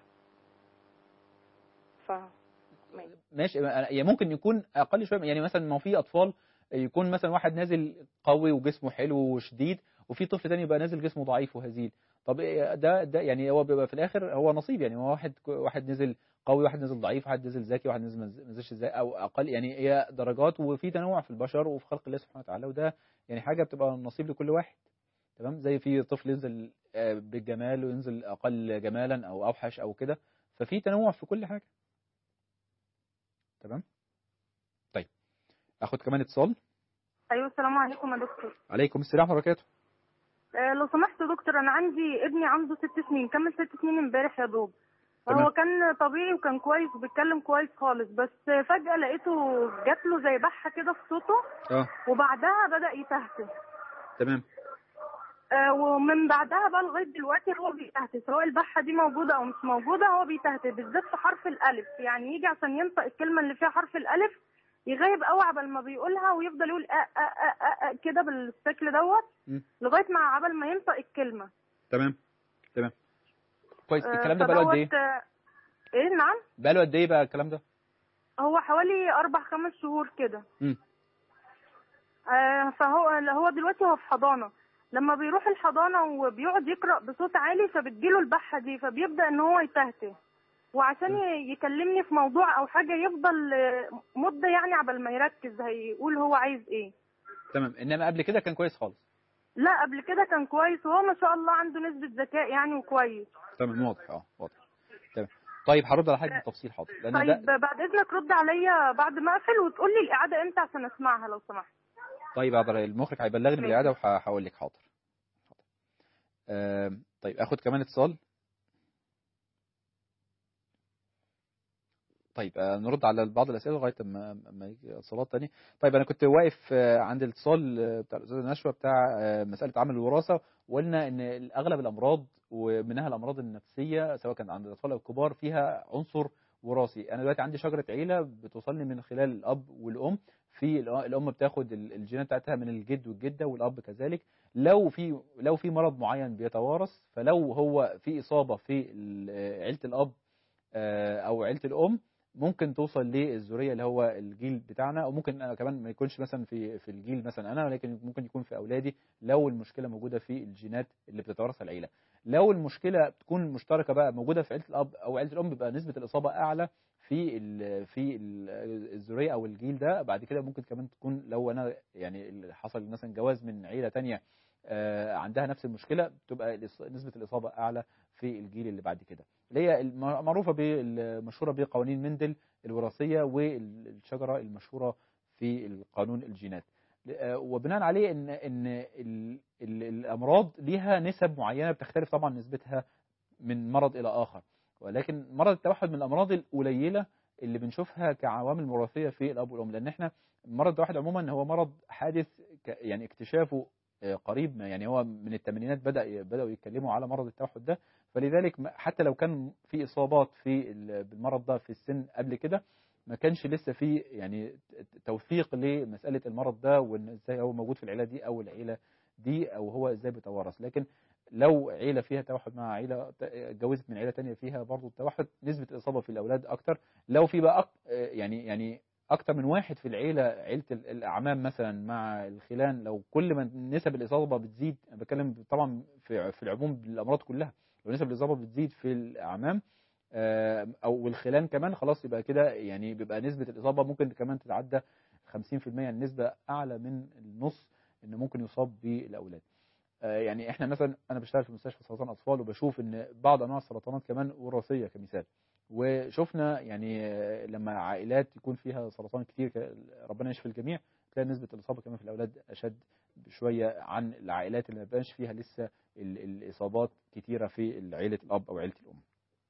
ف ماشي يعني ممكن يكون اقل شويه يعني مثلا ما هو في اطفال يكون مثلا واحد نازل قوي وجسمه حلو وشديد وفي طفل تاني يبقى نازل جسمه ضعيف وهزيل طب إيه ده ده يعني هو بيبقى في الاخر هو نصيب يعني هو واحد واحد نزل قوي واحد نزل ضعيف واحد نزل ذكي واحد نزل ما نزلش ازاي او اقل يعني هي درجات وفي تنوع في البشر وفي خلق الله سبحانه وتعالى وده يعني حاجه بتبقى نصيب لكل واحد تمام زي في طفل ينزل آه، بالجمال وينزل اقل جمالا او اوحش او كده ففي تنوع في كل حاجه تمام طيب اخد كمان اتصال ايوه السلام عليكم يا دكتور عليكم السلام ورحمه الله وبركاته آه لو سمحت يا دكتور انا عندي ابني عنده ست سنين كمل ست سنين امبارح يا دوب تمام. هو كان طبيعي وكان كويس وبيتكلم كويس خالص بس فجأة لقيته جات له زي بحة كده في صوته اه وبعدها بدأ يتهته تمام آه ومن بعدها بقى لغاية دلوقتي هو بيتهته سواء البحة دي موجودة أو مش موجودة هو بيتهته بالذات في حرف الألف يعني يجي عشان ينطق الكلمة اللي فيها حرف الألف يغيب قوي عبال ما بيقولها ويفضل يقول أ أ أ أ أ كده بالشكل دوت مم. لغاية ما عبال ما ينطق الكلمة تمام تمام كويس آه، الكلام ده بقاله قد ايه فدوت، آه، ايه نعم بقاله قد ايه بقى الكلام ده هو حوالي اربع خمس شهور كده امم آه فهو هو دلوقتي هو في حضانه لما بيروح الحضانه وبيقعد يقرا بصوت عالي فبتجيله البحه دي فبيبدا ان هو يتهته وعشان ي- يكلمني في موضوع او حاجه يفضل آه، مده يعني عبال ما يركز هيقول هو عايز ايه تمام انما قبل كده كان كويس خالص لا قبل كده كان كويس وهو ما شاء الله عنده نسبه ذكاء يعني وكويس تمام واضح اه واضح تمام طيب هرد على حاجه بالتفصيل حاضر لان طيب ده بعد اذنك رد عليا بعد ما اقفل وتقول لي الاعاده امتى عشان اسمعها لو سمحت طيب حاضر المخرج هيبلغني ماشي. بالاعاده وهقول لك حاضر حاضر. آم، طيب اخد كمان اتصال طيب آه، نرد على بعض الاسئله لغايه ما ما يجي اتصالات تانية طيب انا كنت واقف آه، عند الاتصال آه، بتاع الاستاذ نشوى بتاع آه، مساله عمل الوراثه وقلنا ان اغلب الامراض ومنها الامراض النفسيه سواء كان عند الاطفال او الكبار فيها عنصر وراثي انا دلوقتي عندي شجره عيله بتوصلني من خلال الاب والام في الأ- الام بتاخد ال- الجينات بتاعتها من الجد والجده والاب كذلك لو في لو في مرض معين بيتوارث فلو هو في اصابه في ال- عيله الاب آه، او عيله الام ممكن توصل للذريه اللي هو الجيل بتاعنا او ممكن أنا كمان ما يكونش مثلا في في الجيل مثلا انا ولكن ممكن يكون في اولادي لو المشكله موجوده في الجينات اللي بتتوارثها العيله لو المشكله بتكون مشتركه بقى موجوده في عيله الاب او عيله الام بيبقى نسبه الاصابه اعلى في ال في ال الذريه او الجيل ده بعد كده ممكن كمان تكون لو انا يعني اللي حصل مثلا جواز من عيله تانية آه، عندها نفس المشكله بتبقى الإص- نسبه الاصابه اعلى في الجيل اللي بعد كده اللي هي الم- معروفه بالمشهوره بقوانين مندل الوراثيه والشجره المشهوره في القانون الجينات آه، وبناء عليه ان ان ال- ال- الامراض ليها نسب معينه بتختلف طبعا نسبتها من مرض الى اخر ولكن مرض التوحد من الامراض القليله اللي بنشوفها كعوامل وراثيه في الاب والام لان احنا مرض التوحد عموما هو مرض حادث ك- يعني اكتشافه آه، قريب ما- يعني هو من الثمانينات بدا بداوا يتكلموا على مرض التوحد ده فلذلك ما- حتى لو كان في اصابات في ال- بالمرض ده في السن قبل كده ما كانش لسه في يعني ت- توثيق لمساله المرض ده وان ازاي هو موجود في العيله دي او العيله دي او هو ازاي بيتوارث لكن لو عيله فيها توحد مع عيله ت- اتجوزت من عيله تانية فيها برضه التوحد نسبه الاصابه في الاولاد اكتر لو في بقى أك- يعني يعني اكتر من واحد في العيله عيله ال- الاعمام مثلا مع الخلان لو كل ما نسب الاصابه بتزيد انا بتكلم طبعا في في العموم بالامراض كلها لو نسب الاصابه بتزيد في الاعمام آه، او الخلان كمان خلاص يبقى كده يعني بيبقى نسبه الاصابه ممكن كمان تتعدى 50% النسبه اعلى من النص ان ممكن يصاب بالاولاد آه، يعني احنا مثلا انا بشتغل في مستشفى سرطان اطفال وبشوف ان بعض انواع السرطانات كمان وراثيه كمثال وشفنا يعني آه، لما عائلات يكون فيها سرطان كتير ك- ربنا يشفي الجميع تلاقي نسبه الاصابه كمان في الاولاد اشد شويه عن العائلات اللي ما بقاش فيها لسه ال- الاصابات كتيره في عيله الاب او عيله الام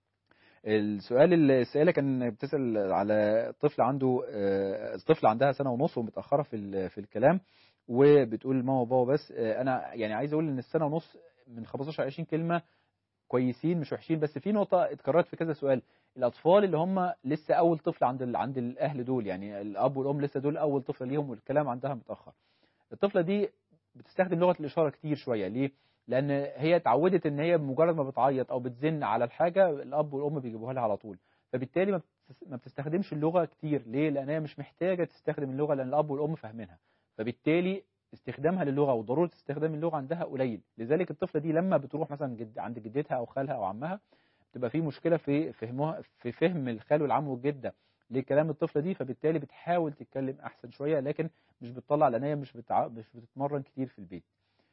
السؤال اللي السائله كان بتسال على طفل عنده آه، طفل عندها سنه ونص ومتاخره في ال- في الكلام وبتقول ماما وبابا بس آه، انا يعني عايز اقول ان السنه ونص من 15 ل 20 كلمه كويسين مش وحشين بس في نقطه اتكررت في كذا سؤال الاطفال اللي هم لسه اول طفل عند ال- عند الاهل دول يعني الاب والام لسه دول اول طفل ليهم والكلام عندها متاخر الطفله دي بتستخدم لغه الاشاره كتير شويه ليه لان هي اتعودت ان هي بمجرد ما بتعيط او بتزن على الحاجه الاب والام بيجيبوها لها على طول فبالتالي ما بتس- ما بتستخدمش اللغه كتير ليه لان هي مش محتاجه تستخدم اللغه لان الاب والام فاهمينها فبالتالي استخدامها للغه وضروره استخدام اللغه عندها قليل لذلك الطفله دي لما بتروح مثلا جد عند جدتها او خالها او عمها بتبقى في مشكله في فهمها في فهم الخال والعم والجده لكلام الطفله دي فبالتالي بتحاول تتكلم احسن شويه لكن مش بتطلع لان هي مش بتع... مش بتتمرن كتير في البيت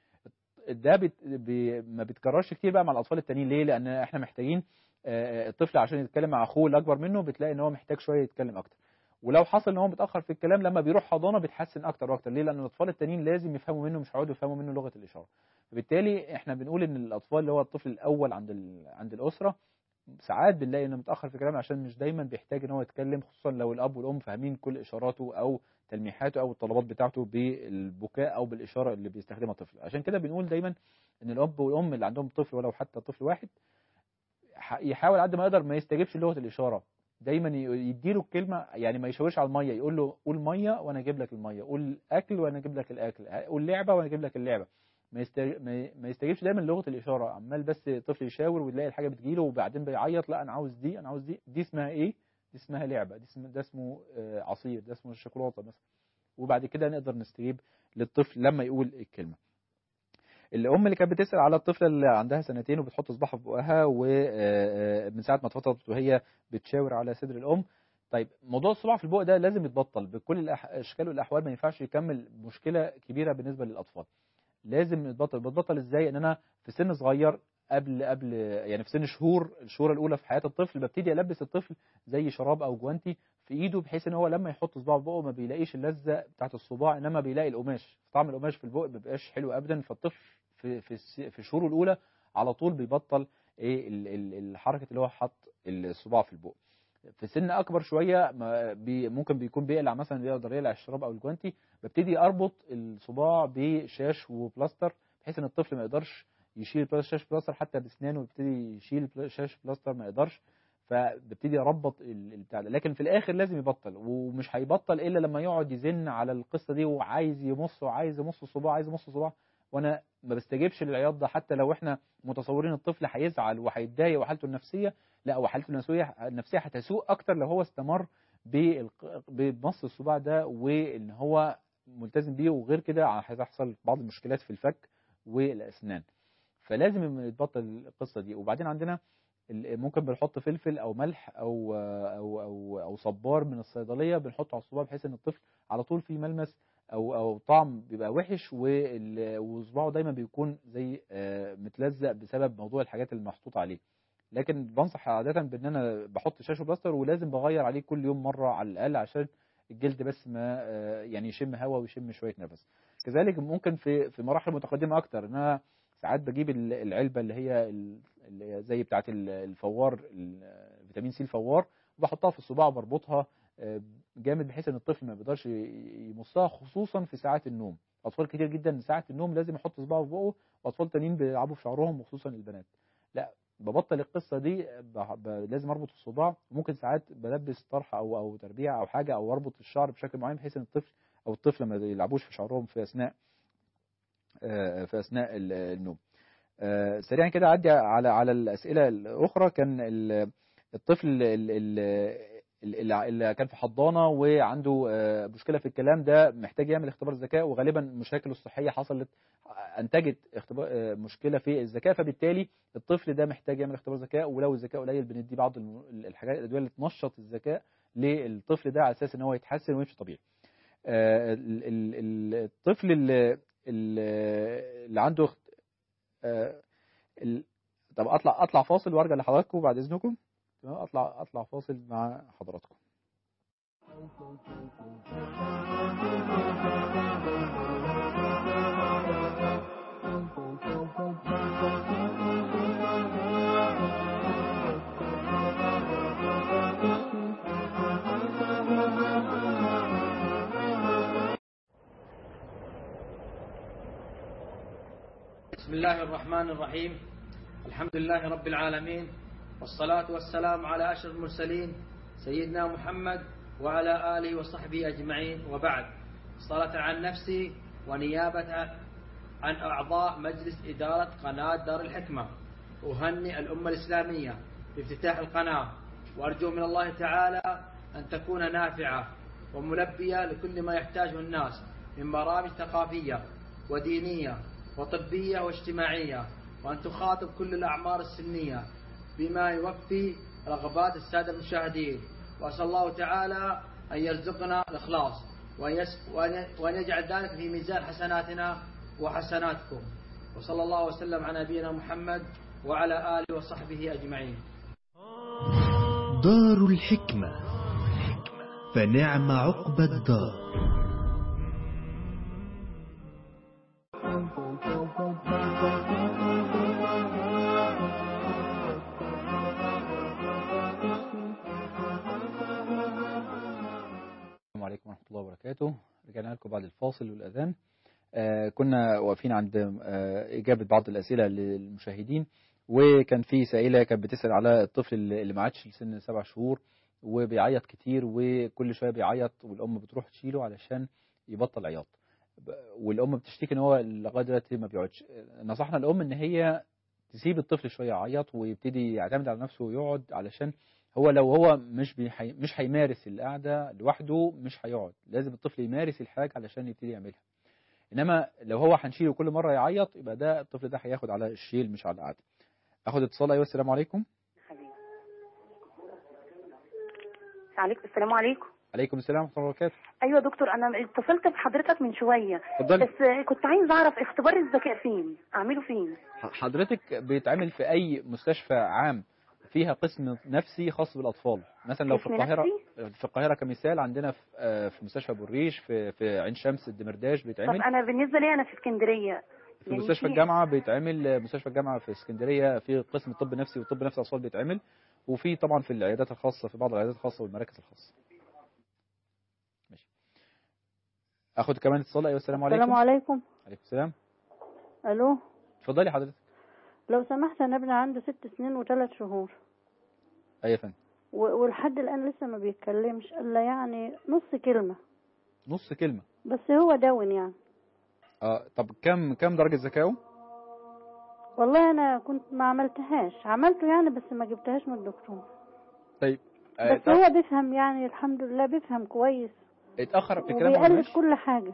ده بت... ب... ما بيتكررش كتير بقى مع الاطفال التانيين ليه لان احنا محتاجين آه، الطفل عشان يتكلم مع اخوه الاكبر منه بتلاقي ان هو محتاج شويه يتكلم اكتر ولو حصل ان هو متاخر في الكلام لما بيروح حضانه بيتحسن اكتر واكتر ليه لان الاطفال التانيين لازم يفهموا منه مش هيقعدوا يفهموا منه لغه الاشاره فبالتالي احنا بنقول ان الاطفال اللي هو الطفل الاول عند ال... عند الاسره ساعات بنلاقي انه متاخر في الكلام عشان مش دايما بيحتاج ان هو يتكلم خصوصا لو الاب والام فاهمين كل اشاراته او تلميحاته او الطلبات بتاعته بالبكاء او بالاشاره اللي بيستخدمها الطفل عشان كده بنقول دايما ان الاب والام اللي عندهم طفل ولو حتى طفل واحد ح- يحاول قد ما يقدر ما يستجيبش لغه الاشاره دايما ي- يديله الكلمه يعني ما يشاورش على الميه يقول له قول ميه وانا اجيب لك الميه قول اكل وانا اجيب لك الاكل قول لعبه وانا اجيب لك اللعبه ما يست- ما ي- ما يستجيبش دايما لغه الاشاره عمال بس طفل يشاور ويلاقي الحاجه بتجيله وبعدين بيعيط لا انا عاوز دي انا عاوز دي دي اسمها ايه دي اسمها لعبه دي اسمه ده اسمه آه، عصير ده اسمه الشوكولاته مثلا وبعد كده نقدر نستجيب للطفل لما يقول الكلمه الام اللي كانت بتسال على الطفله اللي عندها سنتين وبتحط صباعها في بقها ومن ساعه ما اتفطرت وهي بتشاور على صدر الام طيب موضوع الصباع في البق ده لازم يتبطل بكل الأح- الاشكال والاحوال ما ينفعش يكمل مشكله كبيره بالنسبه للاطفال لازم يتبطل بتبطل ازاي ان انا في سن صغير قبل قبل يعني في سن شهور الشهور الاولى في حياه الطفل ببتدي البس الطفل زي شراب او جوانتي في ايده بحيث ان هو لما يحط صباعه في بقه ما بيلاقيش اللذه بتاعت الصباع انما بيلاقي القماش طعم القماش في البق ما بيبقاش حلو ابدا فالطفل في في الس- في شهوره الاولى على طول بيبطل ايه ال- ال- الحركه اللي هو حط الصباع في البق في سن اكبر شويه ما بي ممكن بيكون بيقلع مثلا بيقدر يقلع الشراب او الجوانتي ببتدي اربط الصباع بشاش وبلاستر بحيث ان الطفل ما يقدرش يشيل بلا- شاش بلاستر حتى باسنانه ويبتدي يشيل بلا- شاش بلاستر ما يقدرش فببتدي اربط ال- البتاع ده لكن في الاخر لازم يبطل ومش هيبطل الا لما يقعد يزن على القصه دي وعايز يمص وعايز يمص الصباع عايز يمص الصباع وانا ما بستجيبش للعياط ده حتى لو احنا متصورين الطفل هيزعل وهيتضايق وحالته النفسيه لا هو حالته النفسيه النفسيه هتسوء اكتر لو هو استمر بالق- بمص الصباع ده وان هو ملتزم بيه وغير كده هتحصل بعض المشكلات في الفك والاسنان فلازم يتبطل القصه دي وبعدين عندنا ال- ممكن بنحط فلفل او ملح او او او او صبار من الصيدليه بنحطه على الصباع بحيث ان الطفل على طول في ملمس او او طعم بيبقى وحش وال- وصباعه دايما بيكون زي آه، متلزق بسبب موضوع الحاجات اللي محطوطه عليه لكن بنصح عاده بان انا بحط شاشه بلاستر ولازم بغير عليه كل يوم مره على الاقل عشان الجلد بس ما آه، يعني يشم هواء ويشم شويه نفس كذلك ممكن في في مراحل متقدمه اكتر ان انا ساعات بجيب ال- العلبه اللي هي ال- اللي هي زي بتاعه ال- الفوار ال- فيتامين سي الفوار وبحطها في الصباع وبربطها آه، جامد بحيث ان الطفل ما بيقدرش ي- يمصها خصوصا في ساعات النوم اطفال كتير جدا ساعه النوم لازم يحط صباعه في بقه واطفال تانيين بيلعبوا في شعرهم وخصوصا البنات لا ببطل القصه دي ب... ب... لازم اربط الصباع وممكن ساعات بلبس طرحه او او تربيع او حاجه او اربط الشعر بشكل معين بحيث ان الطفل او الطفل ما يلعبوش في شعرهم في اثناء آه، في اثناء ال- النوم آه، سريعا كده اعدي على على الاسئله الاخرى كان ال- الطفل ال- ال- اللي اللي كان في حضانه وعنده آه، مشكله في الكلام ده محتاج يعمل اختبار ذكاء وغالبا مشاكله الصحيه حصلت انتجت اختبار آه، مشكله في الذكاء فبالتالي الطفل ده محتاج يعمل اختبار ذكاء ولو الذكاء قليل بندي بعض الم- الحاجات الادويه اللي تنشط الذكاء للطفل ده على اساس ان هو يتحسن ويمشي طبيعي. آه، ال- ال- ال- الطفل اللي اللي اللي عنده اخت- آه، ال- طب اطلع اطلع فاصل وارجع لحضراتكم بعد اذنكم تمام اطلع اطلع فاصل مع حضراتكم بسم الله الرحمن الرحيم الحمد لله رب العالمين والصلاة والسلام على أشرف المرسلين سيدنا محمد وعلى آله وصحبه أجمعين وبعد صلاة عن نفسي ونيابة عن أعضاء مجلس إدارة قناة دار الحكمة أهنئ الأمة الإسلامية بافتتاح القناة وأرجو من الله تعالى أن تكون نافعة وملبية لكل ما يحتاجه الناس من برامج ثقافية ودينية وطبية واجتماعية وأن تخاطب كل الأعمار السنية بما يوفي رغبات السادة المشاهدين وأسأل الله تعالى أن يرزقنا الإخلاص وأن, يس وأن وأن يجعل ذلك في ميزان حسناتنا وحسناتكم وصلى الله وسلم على نبينا محمد وعلى آله وصحبه أجمعين دار الحكمة فنعم عقبى الدار السلام عليكم ورحمة الله وبركاته رجعنا لكم بعد الفاصل والأذان آه كنا واقفين عند آه إجابة بعض الأسئلة للمشاهدين وكان في سائلة كانت بتسأل على الطفل اللي اللي ما عادش لسن سبع شهور وبيعيط كتير وكل شوية بيعيط والأم بتروح تشيله علشان يبطل عياط ب- والأم بتشتكي إن هو لغاية دلوقتي ما بيقعدش نصحنا الأم إن هي تسيب الطفل شوية يعيط ويبتدي يعتمد على نفسه ويقعد علشان هو لو هو مش بيحي... مش هيمارس القعدة لوحده مش هيقعد لازم الطفل يمارس الحاجة علشان يبتدي يعملها انما لو هو هنشيله كل مرة يعيط يبقى ده الطفل ده هياخد على الشيل مش على القعدة اخد اتصال ايوه السلام عليكم عليكم السلام عليكم عليكم السلام ورحمة الله وبركاته ايوه يا دكتور انا اتصلت بحضرتك من شويه اتفضلي. بس كنت عايز اعرف اختبار الذكاء فين اعمله فين ح- حضرتك بيتعمل في اي مستشفى عام فيها قسم نفسي خاص بالاطفال مثلا لو في قسم القاهره نفسي؟ في القاهره كمثال عندنا في آه، في مستشفى ابو الريش في في عين شمس الدمرداش طب بيتعمل انا بالنسبه لي انا في اسكندريه في يعني مستشفى في- الجامعة بيتعمل مستشفى الجامعة في اسكندرية في قسم الطب النفسي والطب النفسي الأطفال بيتعمل وفي طبعا في العيادات الخاصة في بعض العيادات الخاصة والمراكز الخاصة ماشي أخد كمان اتصال أيوة السلام عليكم السلام عليكم عليكم السلام الو اتفضلي حضرتك لو سمحت انا ابني عنده ست سنين وثلاث شهور أيوة يا فندم و- ولحد الان لسه ما بيتكلمش الا يعني نص كلمه نص كلمة بس هو داون يعني اه طب كم كم درجة ذكائه؟ والله انا كنت ما عملتهاش عملته يعني بس ما جبتهاش من الدكتور طيب آه، بس هو بيفهم يعني الحمد لله بيفهم كويس اتأخر في الكلام وبيقلد والمشي كل حاجه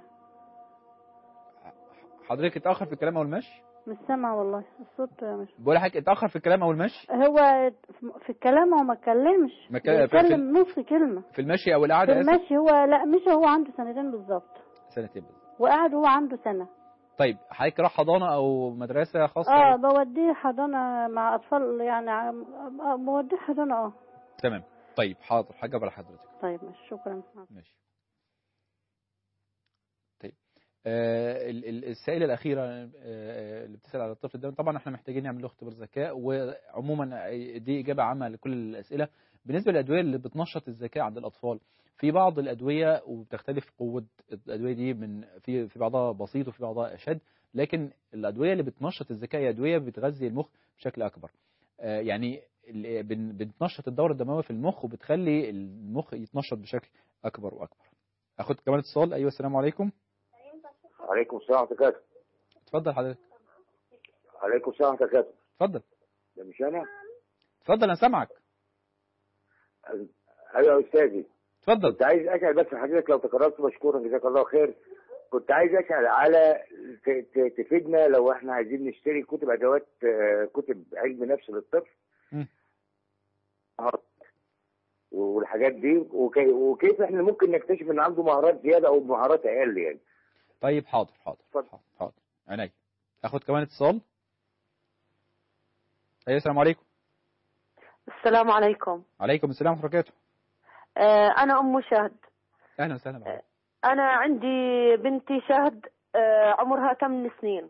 حضرتك اتأخر في الكلام أو المشي؟ مش سامعه والله الصوت مش بقول لحضرتك اتأخر في الكلام أو المشي؟ هو في الكلام هو ما اتكلمش ما كان- في- بيتكلم نص كلمه في المشي أو في القعدة آسف المشي هو لا مش هو عنده سنتين بالظبط سنتين بالظبط. وقعد هو عنده سنه طيب حضرتك راح حضانة أو مدرسة خاصة؟ اه بوديه حضانة مع أطفال يعني عم- آه، بوديه حضانة اه تمام طيب حاضر هجاوب على حضرتك طيب ماشي شكرا ماشي طيب آه، ال- ال- السائله الاخيره آه، اللي بتسال على الطفل ده طبعا احنا محتاجين نعمل له اختبار ذكاء وعموما دي اجابه عامه لكل الاسئله بالنسبه للادويه اللي بتنشط الذكاء عند الاطفال في بعض الادويه وبتختلف قوه الادويه دي من في في بعضها بسيط وفي بعضها اشد لكن الادويه اللي بتنشط الذكاء هي ادويه بتغذي المخ بشكل اكبر آه، يعني ال- بن- بتنشط الدوره الدمويه في المخ وبتخلي المخ يتنشط بشكل اكبر واكبر اخد كمان اتصال ايوه السلام عليكم عليكم السلام ورحمة الله وبركاته اتفضل حضرتك عليكم السلام ورحمة الله وبركاته اتفضل ده مش أنا اتفضل انا سامعك أيوة يا أستاذي اتفضل كنت عايز أسأل بس حضرتك لو تكررت مشكورا جزاك الله خير كنت عايز أسأل على ت- ت- تفيدنا لو إحنا عايزين نشتري كتب أدوات آه، كتب علم نفس للطفل مم. والحاجات دي وكي- وكيف إحنا ممكن نكتشف إن عنده مهارات زيادة أو مهارات أقل يعني طيب حاضر حاضر حاضر حاضر عينيا اخد كمان اتصال ايوه السلام عليكم السلام عليكم عليكم السلام ورحمه الله وبركاته آه، أنا أم شهد اهلا وسهلا بحضرتك أنا عندي بنتي شهد آه، عمرها 8 سنين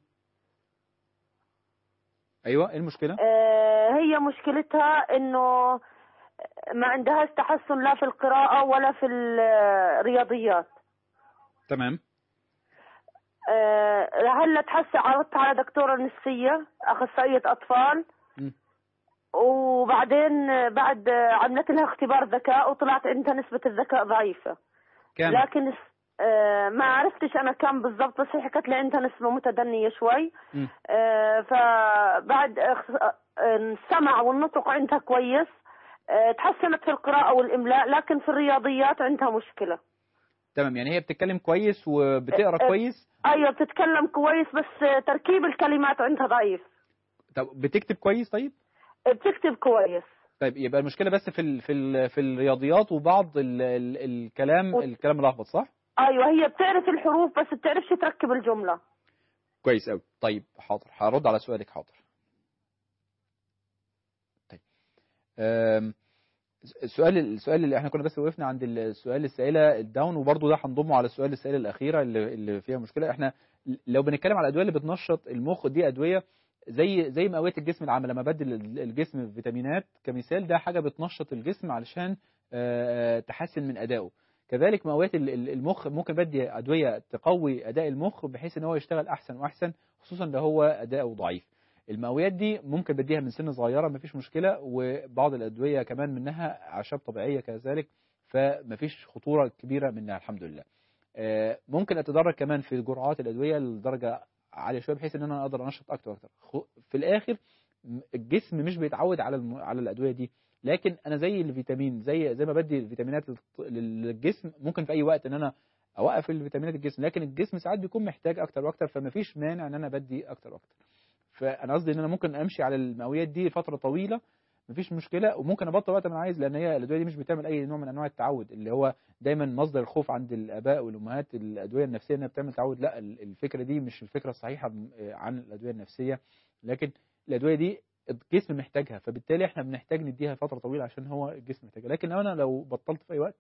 ايوه ايه المشكله آه، هي مشكلتها إنه ما عندهاش تحسن لا في القراءة ولا في الرياضيات تمام آه، هلا تحسي عرضت على دكتورة نفسية أخصائية أطفال مم. وبعدين آه، بعد آه، عملت لها اختبار ذكاء وطلعت عندها نسبة الذكاء ضعيفة كام لكن آه، ما عرفتش انا كم بالضبط بس هي حكت لي عندها نسبه متدنيه شوي مم. آه، فبعد اخ- آه، السمع والنطق عندها كويس آه، تحسنت في القراءه والاملاء لكن في الرياضيات عندها مشكله تمام يعني هي بتتكلم كويس وبتقرا آه، كويس ايوه بتتكلم كويس بس آه، تركيب الكلمات عندها ضعيف طب بتكتب كويس طيب آه، بتكتب كويس طيب يبقى المشكله بس في ال في ال في الرياضيات وبعض ال ال الكلام الكلام ملخبط صح ايوه هي بتعرف الحروف بس بتعرفش تركب الجمله كويس قوي طيب حاضر هرد على سؤالك حاضر طيب أم، السؤال السؤال اللي احنا كنا بس وقفنا عند السؤال السائله الداون وبرضه ده هنضمه على السؤال السائله الاخيره اللي, اللي فيها مشكله احنا لو بنتكلم على الادويه اللي بتنشط المخ دي ادويه زي زي مقويه الجسم العامه لما بدل الجسم فيتامينات كمثال ده حاجه بتنشط الجسم علشان آه، تحسن من ادائه كذلك مقويات ال- ال- المخ ممكن بدي ادويه تقوي اداء المخ بحيث ان هو يشتغل احسن واحسن خصوصا لو هو اداؤه ضعيف المقويات دي ممكن بديها من سن صغيره مفيش مشكله وبعض الادويه كمان منها اعشاب طبيعيه كذلك فمفيش خطوره كبيره منها الحمد لله آه، ممكن اتدرج كمان في جرعات الادويه لدرجه عاليه شويه بحيث ان انا اقدر انشط اكتر واكتر خ- في الاخر م- الجسم مش بيتعود على الم... على الادويه دي لكن انا زي الفيتامين زي زي ما بدي الفيتامينات للط- للجسم ممكن في اي وقت ان انا اوقف الفيتامينات الجسم لكن الجسم ساعات بيكون محتاج اكتر واكتر فما فيش مانع ان انا بدي اكتر واكتر فانا قصدي ان انا ممكن امشي على المقويات دي فتره طويله مفيش مشكله وممكن ابطل وقت ما انا عايز لان هي الادويه دي مش بتعمل اي نوع من انواع التعود اللي هو دايما مصدر الخوف عند الاباء والامهات الادويه النفسيه انها بتعمل تعود لا ال- الفكره دي مش الفكره الصحيحه م- عن الادويه النفسيه لكن الادويه دي الجسم محتاجها فبالتالي احنا بنحتاج نديها فتره طويله عشان هو الجسم محتاجها لكن انا لو بطلت في اي وقت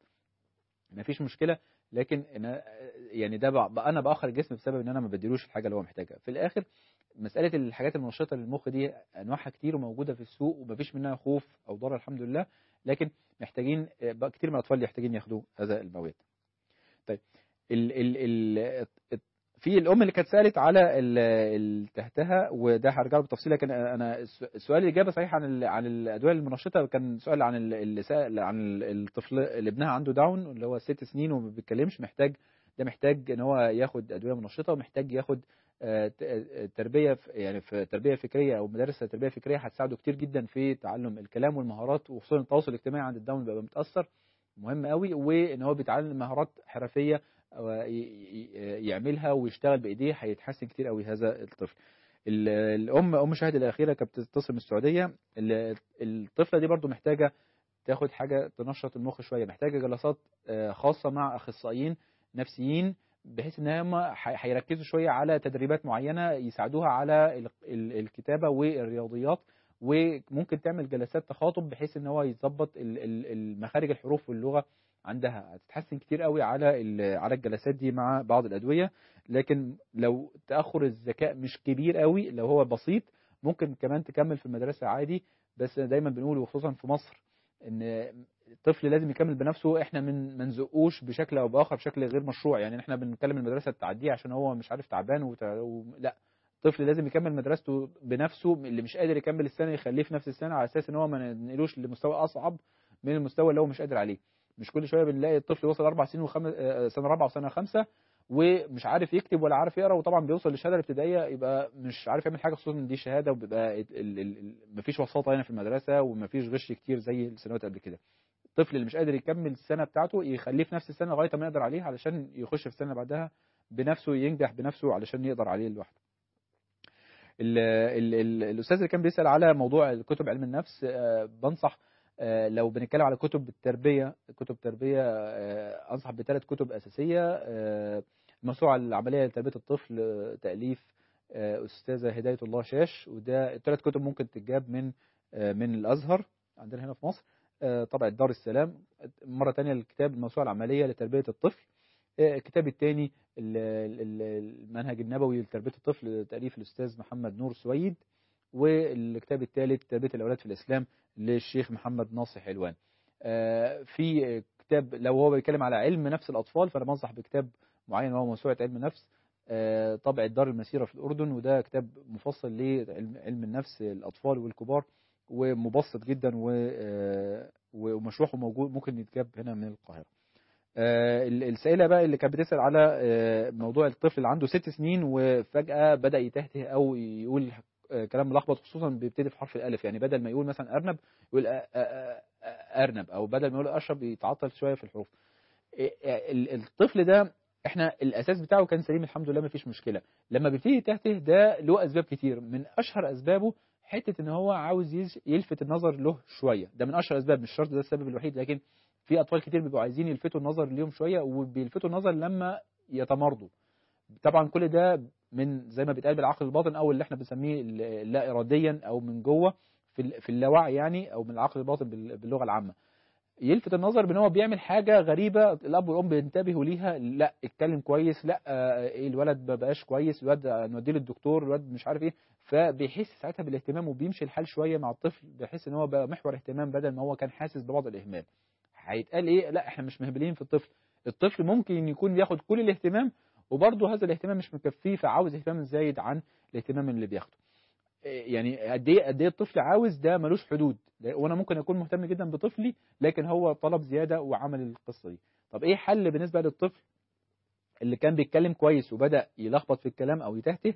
مفيش مشكله لكن انا يعني ده بقى بقى انا باخر الجسم بسبب ان انا ما بديلوش الحاجه اللي هو محتاجها في الاخر مساله الحاجات المنشطه للمخ دي انواعها كتير وموجوده في السوق ومفيش منها خوف او ضرر الحمد لله لكن محتاجين بقى كتير من الاطفال محتاجين ياخدوا هذا المواد طيب ال ال ال في الام اللي كانت سالت على ال- التهتها وده هرجع له بالتفصيل لكن انا السؤال الاجابه صحيح عن ال- عن الادويه المنشطه كان سؤال عن ال- اللي سأل عن الطفل اللي ابنها عنده داون اللي هو ست سنين وما بيتكلمش محتاج ده محتاج ان هو ياخد ادويه منشطه ومحتاج ياخد آه، ت- آه، تربيه ف- يعني في تربيه فكريه او مدارس تربيه فكريه هتساعده كتير جدا في تعلم الكلام والمهارات وخصوصا التواصل الاجتماعي عند الداون بيبقى متاثر مهم قوي وان هو بيتعلم مهارات حرفيه أو ي- ي- يعملها ويشتغل بايديه هيتحسن كتير قوي هذا الطفل ال- الام ام شاهد الاخيره كانت بتتصل من السعوديه ال- الطفله دي برضو محتاجه تاخد حاجه تنشط المخ شويه محتاجه جلسات آه، خاصه مع اخصائيين نفسيين بحيث ان هم ح- هيركزوا شويه على تدريبات معينه يساعدوها على ال- ال- الكتابه والرياضيات وممكن تعمل جلسات تخاطب بحيث ان هو يظبط ال- ال- المخارج الحروف واللغه عندها هتتحسن كتير قوي على ال- على الجلسات دي مع بعض الادويه لكن لو تاخر الذكاء مش كبير قوي لو هو بسيط ممكن كمان تكمل في المدرسه عادي بس دايما بنقول وخصوصا في مصر ان الطفل لازم يكمل بنفسه احنا من ما نزقوش بشكل او باخر بشكل غير مشروع يعني احنا بنتكلم المدرسه تعديه عشان هو مش عارف تعبان وت... و... لا الطفل لازم يكمل مدرسته بنفسه اللي مش قادر يكمل السنه يخليه في نفس السنه على اساس ان هو ما ننقلوش لمستوى اصعب من المستوى اللي هو مش قادر عليه مش كل شويه بنلاقي الطفل وصل اربع سنين وخمس آه، سنه رابعه وسنه خمسه ومش عارف يكتب ولا عارف يقرا وطبعا بيوصل للشهاده الابتدائيه يبقى مش عارف يعمل حاجه خصوصا ان دي شهاده وبيبقى ال- ال- ال- مفيش وساطه هنا في المدرسه ومفيش غش كتير زي السنوات قبل كده الطفل اللي مش قادر يكمل السنه بتاعته يخليه في نفس السنه لغايه ما يقدر عليه علشان يخش في السنه اللي بعدها بنفسه ينجح بنفسه علشان يقدر عليه لوحده ال ال ال الاستاذ اللي كان بيسال على موضوع كتب علم النفس آه، بنصح آه، لو بنتكلم على كتب التربيه كتب تربيه آه، انصح بثلاث كتب اساسيه آه، الموسوعه العمليه لتربيه الطفل آه، تاليف آه، استاذه هدايه الله شاش وده الثلاث كتب ممكن تتجاب من آه، من الازهر عندنا هنا في مصر آه، طبعة دار السلام مرة تانية الكتاب الموسوعة العملية لتربية الطفل آه، الكتاب الثاني المنهج النبوي لتربية الطفل تأليف الأستاذ محمد نور سويد والكتاب الثالث تربية الأولاد في الإسلام للشيخ محمد ناصح حلوان آه، في كتاب لو هو بيتكلم على علم نفس الأطفال فأنا بنصح بكتاب معين وهو موسوعة علم نفس آه، طبعة دار المسيرة في الأردن وده كتاب مفصل لعلم علم النفس الأطفال والكبار ومبسط جدا و- آه، ومشروحه موجود ممكن يتجاب هنا من القاهرة آه، ال- السائلة بقى اللي كانت بتسأل على آه، موضوع الطفل اللي عنده ست سنين وفجأة بدأ يتهته أو يقول آه، كلام ملخبط خصوصا بيبتدي في حرف الألف يعني بدل ما يقول مثلا أرنب يقول آه، آه، آه، آه، أرنب أو بدل ما يقول أشرب يتعطل شوية في الحروف آه، آه، ال- الطفل ده احنا الاساس بتاعه كان سليم الحمد لله ما فيش مشكله لما بيبتدي يتهته ده له اسباب كتير من اشهر اسبابه حته ان هو عاوز يز- يلفت النظر له شويه ده من اشهر الاسباب مش شرط ده السبب الوحيد لكن في اطفال كتير بيبقوا عايزين يلفتوا النظر ليهم شويه وبيلفتوا النظر لما يتمرضوا طبعا كل ده من زي ما بيتقال بالعقل الباطن او اللي احنا بنسميه ال- لا اراديا او من جوه في ال- في اللاوعي يعني او من العقل الباطن بال- باللغه العامه يلفت النظر بان هو بيعمل حاجه غريبه الاب والام بينتبهوا ليها لا اتكلم كويس لا آه، ايه الولد ما بقاش كويس الولد نوديه للدكتور الولد مش عارف ايه فبيحس ساعتها بالاهتمام وبيمشي الحال شويه مع الطفل بيحس ان هو بقى محور اهتمام بدل ما هو كان حاسس ببعض الاهمال هيتقال ايه لا احنا مش مهملين في الطفل الطفل ممكن يكون بياخد كل الاهتمام وبرضه هذا الاهتمام مش مكفيه فعاوز اهتمام زايد عن الاهتمام اللي بياخده يعني قد ايه قد ايه الطفل عاوز ده ملوش حدود وانا ممكن اكون مهتم جدا بطفلي لكن هو طلب زياده وعمل القصه دي طب ايه حل بالنسبه للطفل اللي كان بيتكلم كويس وبدا يلخبط في الكلام او يتهته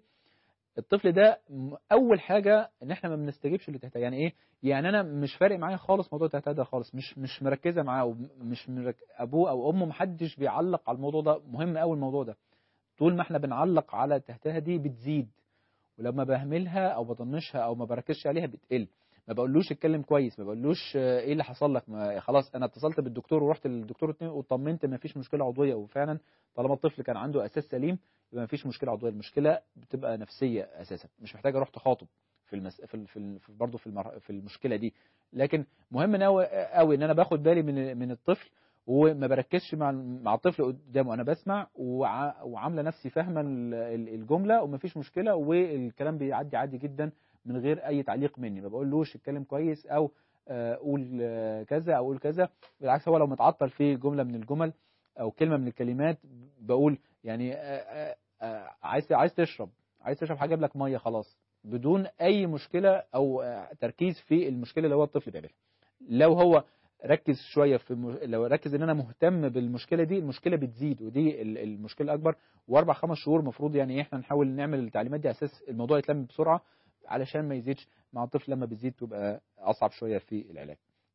الطفل ده م- اول حاجه ان احنا ما بنستجيبش للتهته يعني ايه يعني انا مش فارق معايا خالص موضوع التهته ده خالص مش مش مركزه معاه ومش مرك... ابوه او امه محدش بيعلق على الموضوع ده مهم قوي الموضوع ده طول ما احنا بنعلق على التهتها دي بتزيد ولما بهملها او بطنشها او ما بركزش عليها بتقل ما بقولوش اتكلم كويس ما بقولوش آه، ايه اللي حصل لك ما خلاص انا اتصلت بالدكتور ورحت للدكتور التاني واطمنت ما فيش مشكله عضويه وفعلا طالما الطفل كان عنده اساس سليم يبقى ما فيش مشكله عضويه المشكله بتبقى نفسيه اساسا مش محتاج اروح تخاطب في المس... في, ال... في, ال... في برضه في, المر... في المشكله دي لكن مهم قوي قوي ان انا باخد بالي من من الطفل وما بركزش مع مع الطفل قدامه انا بسمع وع... وعامله نفسي فاهمه ال- ال- الجمله ومفيش مشكله والكلام بيعدي عادي جدا من غير اي تعليق مني ما بقولوش اتكلم كويس او آه، قول آه، كذا او قول كذا بالعكس هو لو متعطل في جمله من الجمل او كلمه من الكلمات بقول يعني آه، آه، آه، عايز عايز تشرب عايز تشرب حاجه اجيب لك ميه خلاص بدون اي مشكله او آه، تركيز في المشكله اللي هو الطفل بيعملها لو هو ركز شويه في م... لو ركز ان انا مهتم بالمشكله دي المشكله بتزيد ودي ال- المشكله الاكبر واربع خمس شهور المفروض يعني احنا نحاول نعمل التعليمات دي اساس الموضوع يتلم بسرعه علشان ما يزيدش مع الطفل لما بيزيد تبقى اصعب شويه في العلاج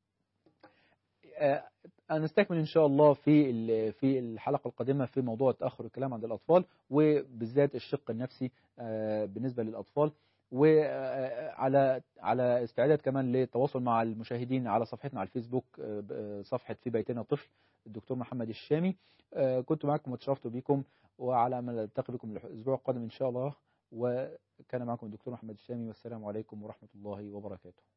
آه، هنستكمل ان شاء الله في ال- في الحلقه القادمه في موضوع تاخر الكلام عند الاطفال وبالذات الشق النفسي آه، بالنسبه للاطفال وعلى على استعداد كمان للتواصل مع المشاهدين على صفحتنا على الفيسبوك آه، ب- آه، صفحه في بيتنا طفل الدكتور محمد الشامي آه، كنت معكم وتشرفت بكم وعلى امل التقي بكم الاسبوع القادم ان شاء الله وكان معكم الدكتور محمد الشامي والسلام عليكم ورحمه الله وبركاته